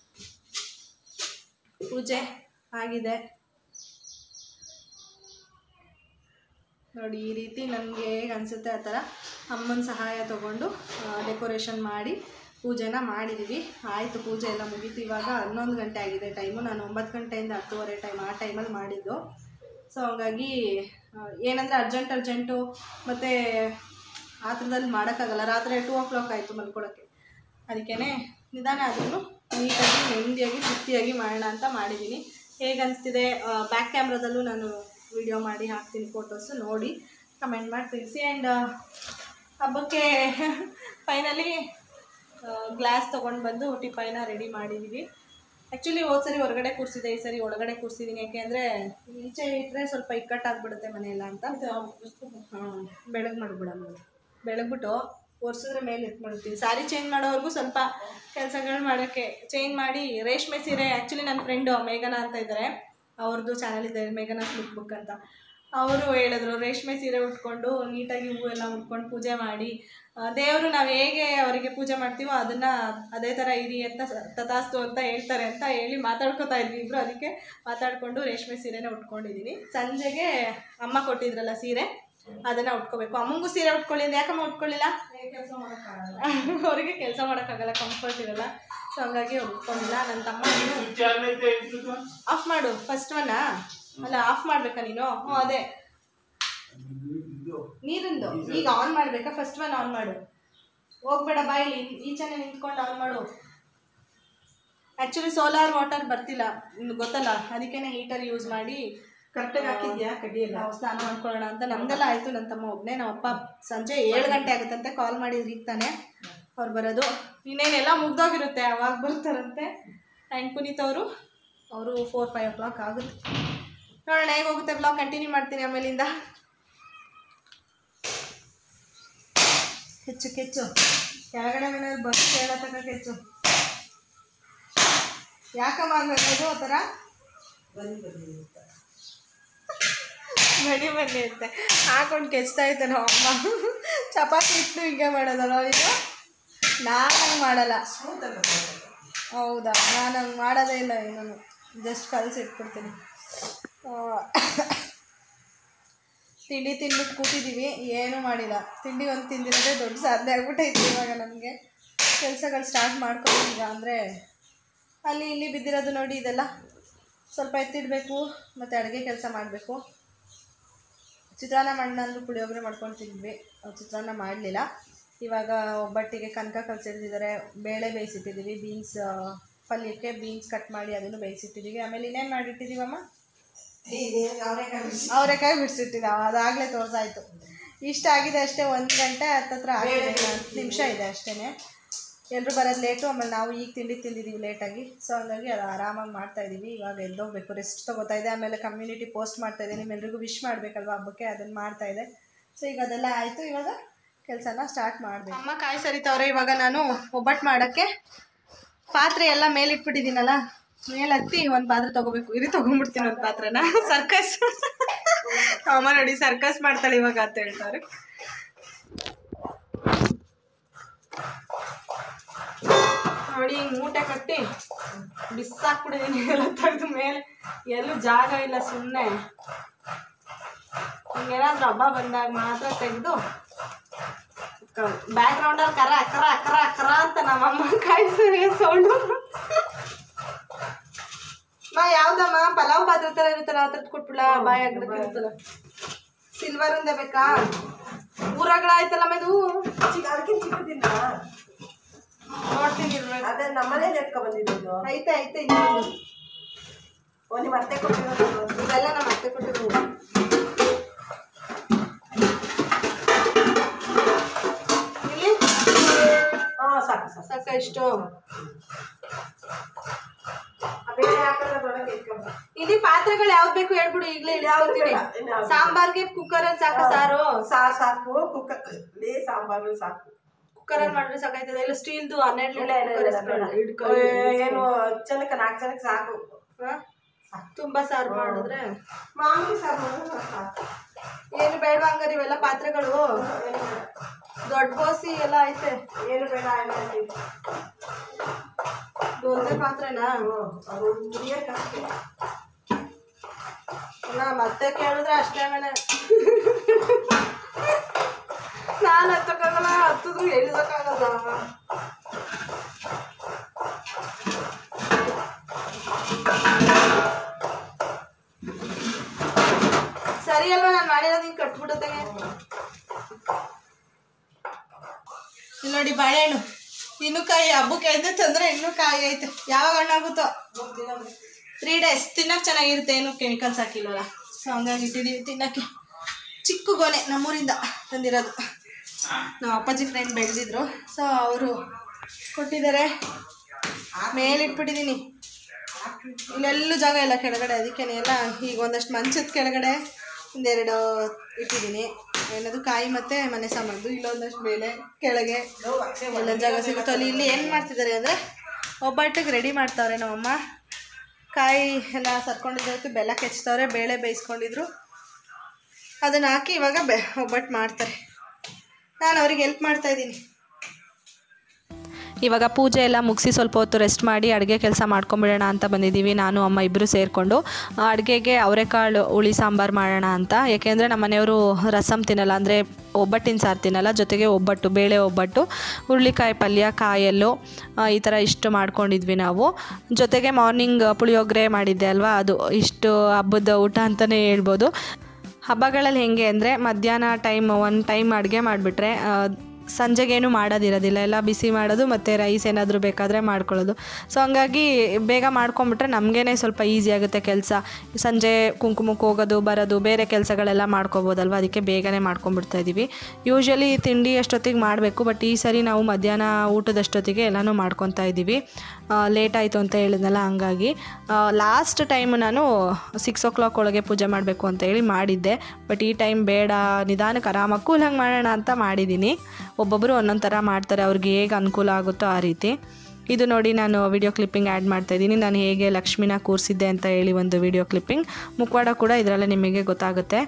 ಪೂಜೆ ಆಗಿದೆ ನೋಡಿ ಈ ರೀತಿ ನನಗೆ ಹೇಗೆ ಅನಿಸುತ್ತೆ ಆ ಥರ ಅಮ್ಮನ ಸಹಾಯ ತೊಗೊಂಡು ಡೆಕೋರೇಷನ್ ಮಾಡಿ ಪೂಜೆನ ಮಾಡಿದ್ದೀವಿ ಆಯಿತು ಪೂಜೆ ಎಲ್ಲ ಮುಗೀತು ಇವಾಗ ಹನ್ನೊಂದು ಗಂಟೆ ಆಗಿದೆ ಟೈಮು ನಾನು ಒಂಬತ್ತು ಗಂಟೆಯಿಂದ ಹತ್ತುವರೆ ಟೈಮ್ ಆ ಟೈಮಲ್ಲಿ ಮಾಡಿದ್ದು ಸೊ ಹಂಗಾಗಿ ಆ, ಏನಂದರೆ ಅರ್ಜೆಂಟ್ ಅರ್ಜೆಂಟು ಮತ್ತು ಆ ಥರದಲ್ಲಿ ಮಾಡೋಕ್ಕಾಗಲ್ಲ ರಾತ್ರಿ ಟೂ ಓ ಕ್ಲಾಕ್ ಆಯಿತು ಮಲ್ಕೊಳ್ಳೋಕ್ಕೆ ಅದಕ್ಕೇ ನಿಧಾನ ಆದ್ರೂ ನೀಟಾಗಿ ನೆಮ್ಮದಿಯಾಗಿ ತೃಪ್ತಿಯಾಗಿ ಮಾಡೋಣ ಅಂತ ಮಾಡಿದ್ದೀನಿ ಹೇಗೆ ಅನಿಸ್ತಿದೆ ಬ್ಯಾಕ್ ಕ್ಯಾಮ್ರಾದಲ್ಲೂ ನಾನು ವಿಡಿಯೋ ಮಾಡಿ ಹಾಕ್ತೀನಿ ಫೋಟೋಸು ನೋಡಿ ಕಮೆಂಟ್ ಮಾಡಿ ತಿಳಿಸಿ ಆ್ಯಂಡ್ ಹಬ್ಬಕ್ಕೆ ಫೈನಲಿ ಗ್ಲಾಸ್ ತೊಗೊಂಡು ಬಂದು ಟಿಪಾಯಿನ ರೆಡಿ ಮಾಡಿದ್ದೀವಿ ಆ್ಯಕ್ಚುಲಿ ಹೋದ ಸರಿ ಹೊರಗಡೆ ಕೂರಿಸಿದೆ ಈ ಸರಿ ಒಳಗಡೆ ಕೂರಿಸಿದ್ದೀನಿ ಯಾಕೆಂದರೆ ಈಚೆ ಇಟ್ಟರೆ ಸ್ವಲ್ಪ ಇಕ್ಕಟ್ಟಾಗ್ಬಿಡುತ್ತೆ ಮನೆಯೆಲ್ಲ ಅಂತ ಹಾಂ ಬೆಳಗ್ಗೆ ಮಾಡಿಬಿಡೋಣ ಬೆಳಗ್ಬಿಟ್ಟು ಒರೆಸಿದ್ರೆ ಮೇಲೆ ಎತ್ತು ಮಾಡ್ತೀನಿ ಸ್ಯಾರಿ ಚೇಂಜ್ ಮಾಡೋವರೆಗೂ ಸ್ವಲ್ಪ ಕೆಲಸಗಳು ಮಾಡೋಕ್ಕೆ ಚೇಂಜ್ ಮಾಡಿ ರೇಷ್ಮೆ ಸೀರೆ ಆ್ಯಕ್ಚುಲಿ ನನ್ನ ಫ್ರೆಂಡು ಮೇಘನಾ ಅಂತ ಇದ್ದಾರೆ ಅವ್ರದ್ದು ಚಾನಲ್ ಇದೆ ಮೇಘನಾ ಸ್ಲಿಪ್ ಬುಕ್ ಅಂತ ಅವರು ಹೇಳಿದ್ರು ರೇಷ್ಮೆ ಸೀರೆ ಉಟ್ಕೊಂಡು ನೀಟಾಗಿ ಹೂವೆಲ್ಲ ಉಟ್ಕೊಂಡು ಪೂಜೆ ಮಾಡಿ ದೇವರು ನಾವು ಹೇಗೆ ಅವರಿಗೆ ಪೂಜೆ ಮಾಡ್ತೀವೋ ಅದನ್ನು ಅದೇ ಥರ ಇರಿ ಅಂತ ಸ- ತಥಾಸ್ತು ಅಂತ ಹೇಳ್ತಾರೆ ಅಂತ ಹೇಳಿ ಮಾತಾಡ್ಕೊತಾ ಇದ್ವಿ ಇಬ್ಬರು ಅದಕ್ಕೆ ಮಾತಾಡಿಕೊಂಡು ರೇಷ್ಮೆ ಸೀರೆನೇ ಉಟ್ಕೊಂಡಿದ್ದೀನಿ ಸಂಜೆಗೆ ಅಮ್ಮ ಕೊಟ್ಟಿದ್ರಲ್ಲ ಸೀರೆ ಅದನ್ನು ಉಟ್ಕೋಬೇಕು ಅಮ್ಮಂಗೂ ಸೀರೆ ಉಟ್ಕೊಳ್ಳಿ ಅಂದ್ರೆ ಯಾಕಮ್ಮ ಉಟ್ಕೊಳ್ಳಿಲ್ಲ ಅವರಿಗೆ ಕೆಲಸ ಮಾಡೋಕ್ಕಾಗಲ್ಲ ಕಂಫರ್ಟ್ ಇರಲ್ಲ ಸೊ ಹಂಗಾಗಿ ಒಪ್ಕೊಂಡಿಲ್ಲ ನನ್ನ ತಮ್ಮ ಆಫ್ ಮಾಡು ಫಸ್ಟ್ ಒನ್ನ ಅಲ್ಲ ಆಫ್ ಮಾಡ್ಬೇಕಾ ನೀನು ಹ್ಞೂ ಅದೇ ನೀರಿಂದು ಈಗ ಆನ್ ಮಾಡ್ಬೇಕಾ ಫಸ್ಟ್ ಒನ್ ಆನ್ ಮಾಡು ಹೋಗ್ಬೇಡ ಬಾಯಿಲಿ ಈಚೆನೆ ನಿಂತ್ಕೊಂಡು ಆನ್ ಮಾಡು ಆ್ಯಕ್ಚುಲಿ ಸೋಲಾರ್ ವಾಟರ್ ಬರ್ತಿಲ್ಲ ನಿಮ್ಗ್ ಗೊತ್ತಲ್ಲ ಅದಕ್ಕೇನೆ ಹೀಟರ್ ಯೂಸ್ ಮಾಡಿ ಕರೆಕ್ಟಾಗಿ ಹಾಕಿದ್ಯಾ ಕಡ್ಡಿಯೆಲ್ಲ ನಾವು ಸ್ನಾನ ಮಾಡ್ಕೊಳ್ಳೋಣ ಅಂತ ನಮ್ದೆಲ್ಲ ಆಯಿತು ನನ್ನ ತಮ್ಮ ಒಬ್ಬನೇ ನಮ್ಮ ಅಪ್ಪ ಸಂಜೆ ಏಳು ಗಂಟೆ ಆಗುತ್ತಂತೆ ಕಾಲ್ ಮಾಡಿದ್ರು ಈಗ ತಾನೆ ಅವ್ರು ಬರೋದು ಇನ್ನೇನೆಲ್ಲ ಮುಗ್ದೋಗಿರುತ್ತೆ ಅವಾಗ ಬರ್ತಾರಂತೆ ಆ್ಯಂಡ್ ಪುನೀತ್ ಅವರು ಅವರು ಫೋರ್ ಫೈವ್ ಓ ಕ್ಲಾಕ್ ಆಗುತ್ತೆ ನೋಡೋಣ ಹೇಗೆ ಹೋಗುತ್ತೆ ಬ್ಲಾಗ್ ಕಂಟಿನ್ಯೂ ಮಾಡ್ತೀನಿ ಆಮೇಲಿಂದ ಹೆಚ್ಚು ಕೆಚ್ಚು ಕೆಳಗಡೆ ಮೇಲೆ ಬಸ್ ಹೇಳೋ ತನಕ ಹೆಚ್ಚು ಯಾಕಮ್ಮ ಹಂಗಾಗೋದು ಆ ಥರ ಬನ್ನಿ ಬನ್ನಿ ಅಂತ ಬನ್ನಿ ಬನ್ನಿ ಅಂತೆ ಹಾಕೊಂಡು ಕೆಚ್ತಾ ಇದ್ದೆ ನಾವು ಅಮ್ಮ ಚಪಾತಿ ಹಿಟ್ಟು ಹಿಂಗೆ ಮಾಡೋದಲ್ಲ ನೀವು ನಾನು ಹಂಗೆ ಮಾಡಲ್ಲ ಸ್ಮೂತ್ ಅಲ್ಲ ಹೌದಾ ನಾನು ಹಂಗೆ ಮಾಡೋದೇ ಇಲ್ಲ ನಾನು ಜಸ್ಟ್ ಕಲಸಿ ಇಟ್ಬಿಡ್ತೀನಿ ಆ, ತಿಂಡಿ ತಿಂದ್ಬಿಟ್ಟು ಕೂತಿದ್ದೀವಿ ಏನೂ ಮಾಡಿಲ್ಲ ತಿಂಡಿ ಒಂದು ತಿಂದಿರೋದೇ ದೊಡ್ಡ ಸಾಧನೆ ಆಗ್ಬಿಟ್ಟೈತಿ ಇವಾಗ ನಮಗೆ ಕೆಲಸಗಳು ಸ್ಟಾರ್ಟ್ ಮಾಡ್ಕೊಂಡು ಈಗ ಅಂದರೆ ಅಲ್ಲಿ ಇಲ್ಲಿ ಬಿದ್ದಿರೋದು ನೋಡಿ ಇದೆಲ್ಲ ಸ್ವಲ್ಪ ಎತ್ತಿಡಬೇಕು ಮತ್ತು ಅಡುಗೆ ಕೆಲಸ ಮಾಡಬೇಕು ಚಿತ್ರಾನ್ನ ಮಾಡೋಣ ಅಂದ್ರೂ ಪುಳಿಯೋಗರೆ ಮಾಡ್ಕೊಂಡು ತಿಂದ್ವಿ ಅಹ್ ಚಿತ್ರಾನ್ನ ಮಾಡಲಿಲ್ಲ ಇವಾಗ ಒಬ್ಬಟ್ಟಿಗೆ ಕನಕ ಕಲಸಿಟ್ಟಿದ್ದಾರೆ ಬೇಳೆ ಬೇಯಿಸಿಟ್ಟಿದ್ದೀವಿ ಬೀನ್ಸ್ ಪಲ್ಯಕ್ಕೆ ಬೀನ್ಸ್ ಕಟ್ ಮಾಡಿ ಅದನ್ನು ಬೇಯಿಸಿಟ್ಟಿದ್ದೀವಿ ಆಮೇಲೆ ಇನ್ನೇನು ಮಾಡಿಟ್ಟಿದ್ದೀವಮ್ಮ ಅವರೆಕಾಯಿ ಅವರೆಕಾಯಿ ಬಿಡಿಸಿಟ್ಟಿದ್ದಾವೆ ಅದಾಗಲೇ ತೋರ್ಸಾಯ್ತು ಇಷ್ಟ ಆಗಿದೆ ಅಷ್ಟೇ ಒಂದು ಗಂಟೆ ಹತ್ತತ್ರ ಆಗಿದೆ ಹತ್ತು ನಿಮಿಷ ಇದೆ ಅಷ್ಟೇ ಎಲ್ಲರೂ ಬರೋದು ಲೇಟು ಆಮೇಲೆ ನಾವು ಈಗ ತಿಂಡಿ ತಿಂದಿದ್ದೀವಿ ಲೇಟಾಗಿ ಸೊ ಹಂಗಾಗಿ ಅದು ಆರಾಮಾಗಿ ಮಾಡ್ತಾ ಇದ್ದೀವಿ ಇವಾಗ ಎದ್ದೋಗ್ಬೇಕು ರೆಸ್ಟ್ ತೊಗೋತಾ ಇದೆ ಆಮೇಲೆ ಕಮ್ಯುನಿಟಿ ಪೋಸ್ಟ್ ಮಾಡ್ತಾ ಇದೆ ನಿಮ್ಮೆಲ್ರಿಗೂ ವಿಶ್ ಮಾಡಬೇಕಲ್ವ ಹಬ್ಬಕ್ಕೆ ಅದನ್ನು ಮಾಡ್ತಾ ಇದೆ ಸೊ ಈಗ ಅದೆಲ್ಲ ಆಯಿತು ಇವಾಗ ಕೆಲಸನ ಸ್ಟಾರ್ಟ್ ಮಾಡಬೇಕು ಅಮ್ಮ ಕಾಯಿ ಸರಿತವ್ರೆ ಇವಾಗ ನಾನು ಒಬ್ಬಟ್ಟು ಮಾಡೋಕ್ಕೆ ಪಾತ್ರೆ ಎಲ್ಲ ಮೇಲಿಟ್ಬಿಟ್ಟಿದ್ದೀನಲ್ಲ ಮೇಲೆ ಹತ್ತಿ ಒಂದು ಪಾತ್ರೆ ತಗೋಬೇಕು ಇರಿ ತಗೊಂಡ್ಬಿಡ್ತೀನಿ ಒಂದು ಪಾತ್ರೆನ ಸರ್ಕಸ್ ಅಮ್ಮ ನೋಡಿ ಸರ್ಕಸ್ ಮಾಡ್ತಾಳೆ ಇವಾಗ ಅಂತ ಹೇಳ್ತಾರೆ ನೋಡಿ ಹಿಂಗ್ ಮೂಟೆ ಕಟ್ಟಿ ಬಿಸಾಕ್ಬಿಟ್ಟಿದ್ದೀನಿ ಎಲ್ಲ ತೆಗೆದು ಮೇಲೆ ಎಲ್ಲೂ ಜಾಗ ಇಲ್ಲ ಸುಮ್ಮನೆ ಹಿಂಗೇನಾದ್ರೂ ಹಬ್ಬ ಬಂದಾಗ ಮಾತ್ರ ತೆಗೆದು ಬ್ಯಾಕ್ ಗ್ರೌಂಡಲ್ಲಿ ಕರ ಕರ ಕರ ಕರ ಅಂತ ನಮ್ಮಮ್ಮ ಕಾಯಿಸ್ತಾರೆ ಸೌಂಡು ಮಾ ಯಾವ್ದಮ್ಮ ಪಲಾವ್ ಪಾತ್ರೆ ಥರ ಇರುತ್ತಲ್ಲ ಆ ಥರದ್ದು ಕೊಟ್ಬಿಡ ಬಾಯಿ ಇರುತ್ತಲ್ಲ ಸಿಲ್ವರ್ ಇಂದ ಬೇಕಾ ಊರಾಗಳ ಆಯ್ತಲ್ಲ ಇದು ಚಿಕ್ಕ ಅದಕ್ಕಿಂತ ಚಿಕ್ಕದಿಲ್ಲ ನೋಡ್ತೀನಿ ಇರ್ಬೇಕು. ಅದೇ ನಮ್ಮನೇಲಿ ಎತ್ಕೊ ಬಂದಿದ್ದು ಐತೆ ಐತೆ ಇನ್ನೊಂದು ಓ ನಿಮ್ಮ ಅತ್ತೆ ಕೊಟ್ಟಿರೋದು ಇವೆಲ್ಲ ನಮ್ಮ ಅತ್ತೆ ಕೊಟ್ಟಿರೋದು ಇಲ್ಲಿ ಹಾ ಸಾಕು ಸಾಕು ಸಾಕ ಇಷ್ಟು ಆ ಬೇರೆ ಹಾಕೋದ್ರೊಳಗೆ ಎತ್ಕೊಂಬ ಇಲ್ಲಿ ಪಾತ್ರೆಗಳು ಯಾವ್ದು ಬೇಕು ಹೇಳ್ಬಿಡು ಈಗಲೇ ಇಳಿಸ್ಕೊತೀನಿ ಬೇಡ, ಇನ್ಯಾವ್ದು? ಸಾಂಬಾರ್ಗೆ ಕುಕ್ಕರಲ್ಲಿ ಸಾಕ ಸಾರು ಸಾ ಸಾಕು ಕುಕ್ಕರ್ ಲೇ ಸಾಂಬಾರು ಸಾಕು ಕುಕ್ಕರಲ್ಲಿ ಮಾಡಿದ್ರೆ ಸಾಕಾಯ್ತದೆ ಇಲ್ಲ ಸ್ಟೀಲ್ದು ಹನ್ನೆರಡು ಇಲ್ಲ ಇಲ್ಲ ಇಲ್ಲ, ಇಲ್ಲ, ಬೇಡ. ಏ, ಏನು ಹತ್ತು ಜನಕ್ಕೆ ನಾಲ್ಕು ಜನಕ್ಕೆ ಸಾಕು ತುಂಬಾ ಸಾರು ಮಾಡಿದ್ರೆ ಮಾಮೂಲಿ ಸಾರು ಮಾಡಿದ್ರೆ ಸಾಕು ಏನು ಬೇಡವಾ ಹಂಗಾರೆ ಇವೆಲ್ಲ ಪಾತ್ರೆಗಳು ಏನು ಬೇಡ. ದೊಡ್ಡ ಬೋಸಿ ಎಲ್ಲ ಐತೆ ಏನು ಬೇಡ ಎಲ್ಲ ಇದೆ. ಇದು ಒಂದೇ ಪಾತ್ರೆನಾ ಹ್ಮ್, ಅದು ಮುರಿಯಕ್ಕಷ್ಟೇ ನಾ ಮತ್ತೆ ಕೇಳಿದ್ರೆ ಅಷ್ಟೇ ಆಮೇಲೆ ನಾನು ಹತ್ತಕ್ಕಾಗಲ್ಲ ಹತ್ತಿದ್ರು ಎಳಿಸಕ್ಕಾಗಲ್ಲ ಸರಿ ಅಲ್ವಾ ನಾನು ಮಾಡಿರೋದು ಹಿಂಗೆ ಕಟ್ಬಿಟ್ಟತ್ತಾಗೆ ಇಲ್ಲಿ ನೋಡಿ ಬಾಳೆಹಣ್ಣು ಇನ್ನೂ ಕಾಯಿ ಹಬ್ಬಕ್ಕೆ ಐತೆ ತಂದ್ರೆ ಇನ್ನೂ ಕಾಯಿ ಐತೆ ಯಾವಾಗ ಹಣ್ಣಾಗುತ್ತೋ ತ್ರೀ ಡೇಸ್ ತಿನ್ನಕ್ಕೆ ಚೆನ್ನಾಗಿರುತ್ತೆ ಏನು ಕೆಮಿಕಲ್ಸ್ ಹಾಕಿಲ್ಲಲ್ಲ ಸೊ ಹಂಗಾಗಿ ಇಟ್ಟಿದ್ದೀವಿ ತಿನ್ನಕ್ಕೆ ಚಿಕ್ಕ ಗೊನೆ ನಮ್ಮೂರಿಂದ ತಂದಿರೋದು ನಮ್ಮ ಅಪ್ಪಾಜಿ ಫ್ರೆಂಡ್ ಬೆಳೆದಿದ್ರು ಸೊ ಅವರು ಕೊಟ್ಟಿದ್ದಾರೆ ಮೇಲಿಟ್ಬಿಟ್ಟಿದ್ದೀನಿ ಇಲ್ಲೆಲ್ಲೂ ಜಾಗ ಇಲ್ಲ ಕೆಳಗಡೆ ಅದಕ್ಕೇನೆ ಎಲ್ಲ ಈಗ ಒಂದಷ್ಟು ಮಂಚದ ಕೆಳಗಡೆ ಒಂದೆರಡು ಇಟ್ಟಿದ್ದೀನಿ ಏನದು ಕಾಯಿ ಮತ್ತು ಮನೆ ಸಾಮಾನು ಇಲ್ಲೊಂದಷ್ಟು ಮೇಲೆ ಕೆಳಗೆ ಎಲ್ಲ ಜಾಗ ಸಿಗುತ್ತೆ ಅಲ್ಲಿ ಇಲ್ಲಿ ಏನು ಮಾಡ್ತಿದ್ದಾರೆ ಅಂದರೆ ಒಬ್ಬಟ್ಟಿಗೆ ರೆಡಿ ಮಾಡ್ತಾವ್ರೆ ನಮ್ಮಮ್ಮ ಕಾಯಿ ಎಲ್ಲ ಸರ್ಕೊಂಡಿದ್ದಕ್ಕೆ ಬೆಲ್ಲ ಕೆಚ್ತವ್ರೆ ಬೇಳೆ ಬೇಯಿಸ್ಕೊಂಡಿದ್ರು ಅದನ್ನು ಹಾಕಿ ಇವಾಗ ಬೆ ಒಬ್ಬಟ್ಟು ಮಾಡ್ತಾರೆ ನಾನು ಅವ್ರಿಗೆ ಹೆಲ್ಪ್ ಮಾಡ್ತಾ ಇದ್ದೀನಿ ಇವಾಗ ಪೂಜೆ ಎಲ್ಲ ಮುಗಿಸಿ ಸ್ವಲ್ಪ ಹೊತ್ತು ರೆಸ್ಟ್ ಮಾಡಿ ಅಡುಗೆ ಕೆಲಸ ಮಾಡ್ಕೊಂಬಿಡೋಣ ಅಂತ ಬಂದಿದ್ದೀವಿ ನಾನು ಅಮ್ಮ ಇಬ್ಬರು ಸೇರಿಕೊಂಡು ಅಡುಗೆಗೆ ಅವರೆಕಾಳು ಹುಳಿ ಸಾಂಬಾರು ಮಾಡೋಣ ಅಂತ ಯಾಕೆಂದರೆ ನಮ್ಮ ಮನೆಯವರು ರಸಮ್ ತಿನ್ನಲ್ಲ ಅಂದರೆ ಒಬ್ಬಟ್ಟಿನ ಸಾರು ತಿನ್ನಲ್ಲ ಜೊತೆಗೆ ಒಬ್ಬಟ್ಟು ಬೇಳೆ ಒಬ್ಬಟ್ಟು ಹುರುಳಿಕಾಯಿ ಪಲ್ಯ ಕಾಯಲ್ಲು ಆ, ಈ ಥರ ಇಷ್ಟು ಮಾಡ್ಕೊಂಡಿದ್ವಿ ನಾವು ಜೊತೆಗೆ ಮಾರ್ನಿಂಗ್ ಪುಳಿಯೋಗರೆ ಮಾಡಿದ್ದೆ ಅಲ್ವಾ ಅದು ಇಷ್ಟು ಹಬ್ಬದ ಊಟ ಅಂತಲೇ ಹೇಳ್ಬೋದು ಹಬ್ಬಗಳಲ್ಲಿ ಹೆಂಗೆ ಅಂದರೆ ಮಧ್ಯಾಹ್ನ ಟೈಮ್ ಒನ್ ಟೈಮ್ ಅಡುಗೆ ಮಾಡಿಬಿಟ್ರೆ ಸಂಜೆಗೇನು ಮಾಡೋದಿರೋದಿಲ್ಲ ಎಲ್ಲ ಬಿಸಿ ಮಾಡೋದು ಮತ್ತು ರೈಸ್ ಏನಾದರೂ ಬೇಕಾದರೆ ಮಾಡ್ಕೊಳ್ಳೋದು ಸೊ ಹಂಗಾಗಿ ಬೇಗ ಮಾಡ್ಕೊಂಬಿಟ್ರೆ ನಮಗೇ ಸ್ವಲ್ಪ ಈಸಿ ಆಗುತ್ತೆ ಕೆಲಸ ಸಂಜೆ ಕುಂಕುಮಕ್ಕೆ ಹೋಗೋದು ಬರೋದು ಬೇರೆ ಕೆಲಸಗಳೆಲ್ಲ ಮಾಡ್ಕೋಬೋದಲ್ವ ಅದಕ್ಕೆ ಬೇಗನೆ ಮಾಡ್ಕೊಂಬಿಡ್ತಾ ಇದ್ದೀವಿ ಯೂಶ್ವಲಿ ತಿಂಡಿ ಅಷ್ಟೊತ್ತಿಗೆ ಮಾಡಬೇಕು ಬಟ್ ಈ ಸರಿ ನಾವು ಮಧ್ಯಾಹ್ನ ಊಟದಷ್ಟೊತ್ತಿಗೆ ಎಲ್ಲನೂ ಮಾಡ್ಕೊತಾ ಇದ್ದೀವಿ ಲೇಟ್ ಆಯಿತು ಅಂತ ಹೇಳಿದ್ನಲ್ಲ ಹಂಗಾಗಿ ಲಾಸ್ಟ್ ಟೈಮ್ ನಾನು ಸಿಕ್ಸ್ ಓ ಕ್ಲಾಕ್ ಒಳಗೆ ಪೂಜೆ ಮಾಡಬೇಕು ಅಂತ ಹೇಳಿ ಮಾಡಿದ್ದೆ ಬಟ್ ಈ ಟೈಮ್ ಬೇಡ ನಿಧಾನಕ್ಕೆ ಆರಾಮಾಗಿ ಕೂಲಂಗೆ ಮಾಡೋಣ ಅಂತ ಮಾಡಿದ್ದೀನಿ ಒಬ್ಬೊಬ್ಬರು ಒಂದೊಂದು ಥರ ಮಾಡ್ತಾರೆ ಅವ್ರಿಗೆ ಹೇಗೆ ಅನುಕೂಲ ಆಗುತ್ತೋ ಆ ರೀತಿ ಇದು ನೋಡಿ ನಾನು ವಿಡಿಯೋ ಕ್ಲಿಪ್ಪಿಂಗ್ ಆ್ಯಡ್ ಮಾಡ್ತಾ ಇದ್ದೀನಿ ನಾನು ಹೇಗೆ ಲಕ್ಷ್ಮಿನ ಕೂರಿಸಿದ್ದೆ ಅಂತ ಹೇಳಿ ಒಂದು ವಿಡಿಯೋ ಕ್ಲಿಪ್ಪಿಂಗ್ ಮುಖವಾಡ ಕೂಡ ಇದರಲ್ಲೇ ನಿಮಗೆ ಗೊತ್ತಾಗುತ್ತೆ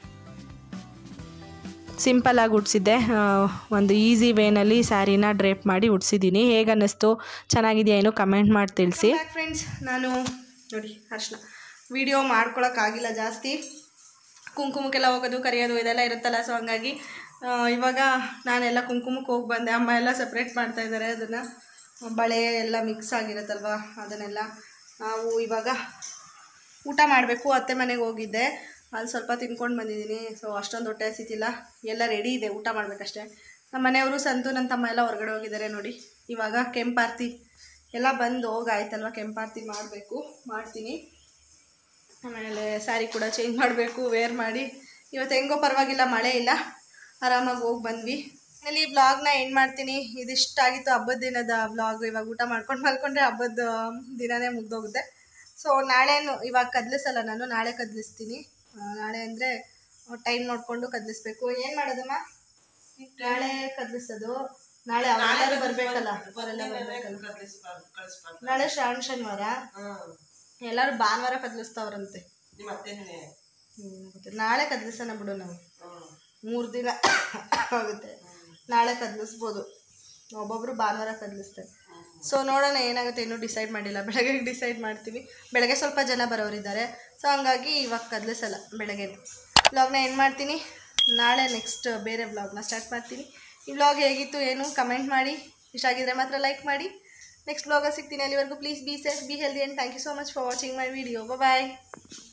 ಸಿಂಪಲಾಗಿ ಉಡ್ಸಿದ್ದೆ ಆ, ಒಂದು ಈಸಿ ವೇನಲ್ಲಿ ಸ್ಯಾರಿನ ಡ್ರೇಪ್ ಮಾಡಿ ಉಡ್ಸಿದ್ದೀನಿ ಹೇಗೆ ಅನ್ನಿಸ್ತು ಚೆನ್ನಾಗಿದೆಯಾ ಏನು ಕಮೆಂಟ್ ಮಾಡಿ ತಿಳಿಸಿ ಫ್ರೆಂಡ್ಸ್ ನಾನು ನೋಡಿ ಅರ್ಶಿನ ವಿಡಿಯೋ ಮಾಡ್ಕೊಳಕ್ಕಾಗಿಲ್ಲ ಜಾಸ್ತಿ ಕುಂಕುಮಕ್ಕೆಲ್ಲ ಹೋಗೋದು ಕರೆಯೋದು ಇದೆಲ್ಲ ಇರುತ್ತಲ್ಲ ಸೊ ಹಂಗಾಗಿ ಆ, ಇವಾಗ ನಾನೆಲ್ಲ ಕುಂಕುಮಕ್ಕೆ ಹೋಗಿ ಬಂದೆ ಅಮ್ಮ ಎಲ್ಲ ಸಪ್ರೇಟ್ ಮಾಡ್ತಾ ಇದ್ದಾರೆ ಅದನ್ನು ಬಳೆ ಎಲ್ಲ ಮಿಕ್ಸ್ ಆಗಿರುತ್ತಲ್ವ ಅದನ್ನೆಲ್ಲ ನಾವು ಇವಾಗ ಊಟ ಮಾಡಬೇಕು ಅತ್ತೆ ಮನೆಗೆ ಹೋಗಿದ್ದೆ ಅಲ್ಲಿ ಸ್ವಲ್ಪ ತಿನ್ಕೊಂಡು ಬಂದಿದ್ದೀನಿ ಸೊ ಅಷ್ಟೊಂದು ಹೊಟ್ಟೆ ಹಸಿತಿಲ್ಲ ಎಲ್ಲ ರೆಡಿ ಇದೆ ಊಟ ಮಾಡಬೇಕಷ್ಟೇ ನಮ್ಮ ಮನೆಯವರು ಸಂತು ನನ್ನ ತಮ್ಮ ಎಲ್ಲ ಹೊರಗಡೆ ಹೋಗಿದ್ದಾರೆ ನೋಡಿ ಇವಾಗ ಕೆಂಪಾರ್ತಿ ಎಲ್ಲ ಬಂದು ಹೋಗಾಯ್ತಲ್ವ ಕೆಂಪಾರ್ತಿ ಮಾಡಬೇಕು ಮಾಡ್ತೀನಿ ಆಮೇಲೆ ಸ್ಯಾರಿ ಕೂಡ ಚೇಂಜ್ ಮಾಡಬೇಕು ವೇರ್ ಮಾಡಿ ಇವತ್ತು ಹೆಂಗೋ ಪರವಾಗಿಲ್ಲ ಮಳೆ ಇಲ್ಲ ಆರಾಮಾಗಿ ಹೋಗಿ ಬಂದ್ವಿ ಇಲ್ಲಿ ಈ ವ್ಲಾಗ್ನ ಎಂಡ್ ಮಾಡ್ತೀನಿ ಇದಿಷ್ಟಾಗಿತ್ತು ಹಬ್ಬದ ದಿನದ ವ್ಲಾಗ್ ಇವಾಗ ಊಟ ಮಾಡ್ಕೊಂಡು ಮಲ್ಕೊಂಡ್ರೆ ಹಬ್ಬದ ದಿನನೇ ಮುಗ್ದೋಗುತ್ತೆ ಸೊ ನಾಳೆನು ಇವಾಗ ಕದ್ಲಿಸಲ್ಲ ನಾನು ನಾಳೆ ಕದ್ಲಿಸ್ತೀನಿ ಆ, ನಾಳೆ ಅಂದರೆ ಟೈಮ್ ನೋಡಿಕೊಂಡು ಕದ್ಲಿಸ್ಬೇಕು ಏನು ಮಾಡೋದಮ್ಮ ನಾಳೆ ಕದ್ಲಿಸೋದು ನಾಳೆ ಅವರೆಲ್ಲರೂ ಬರಬೇಕಲ್ಲ ಅವರೆಲ್ಲ ಬರಬೇಕಲ್ಲ ಕಳಿಸ್ಬಾರ್ದು ಕಳಿಸ್ಬಾರ್ದು ನಾಳೆ ಶ್ರಾವಣ ಶನಿವಾರ ಹ್ಮ್ ಎಲ್ಲರೂ ಭಾನುವಾರ ಕದ್ಲಿಸ್ತಾವ್ರಂತೆ ನಿಮ್ಮ ಅತ್ತೆನೇ ಹ್ಮ್, ಗೊತ್ತು. ನಾಳೆ ಕದ್ಲಿಸೋಣ ಬಿಡು ನಾವು ಹ್ಮ್ ಮೂರು ದಿನ ಆಗುತ್ತೆ ನಾಳೆ ಕದ್ಲಿಸ್ಬೋದು ಒಬ್ಬೊಬ್ರು ಭಾನುವಾರ ಕದ್ಲಿಸ್ತಾರೆ ಸೊ ನೋಡೋಣ ಏನಾಗುತ್ತೆ ಇನ್ನೂ ಡಿಸೈಡ್ ಮಾಡಿಲ್ಲ ಬೆಳಗ್ಗೆ ಡಿಸೈಡ್ ಮಾಡ್ತೀವಿ ಬೆಳಗ್ಗೆ ಸ್ವಲ್ಪ ಜನ ಬರೋರಿದ್ದಾರೆ ಸೊ ಹಂಗಾಗಿ ಇವಾಗ ಕದ್ಲಿಸಲ್ಲ ಬೆಳಗ್ಗೆ ವ್ಲಾಗ್ನ ಏನು ಮಾಡ್ತೀನಿ ನಾಳೆ ನೆಕ್ಸ್ಟ್ ಬೇರೆ ವ್ಲಾಗ್ನ ಸ್ಟಾರ್ಟ್ ಮಾಡ್ತೀನಿ ಈ ವ್ಲಾಗ್ ಹೇಗಿತ್ತು ಏನು ಕಮೆಂಟ್ ಮಾಡಿ ಇಷ್ಟ ಆಗಿದ್ರೆ ಮಾತ್ರ ಲೈಕ್ ಮಾಡಿ ನೆಕ್ಸ್ಟ್ ವ್ಲಾಗ ಸಿಗ್ತೀನಿ ಅಲ್ಲಿವರೆಗೂ please be safe be healthy and thank you so much for watching my video bye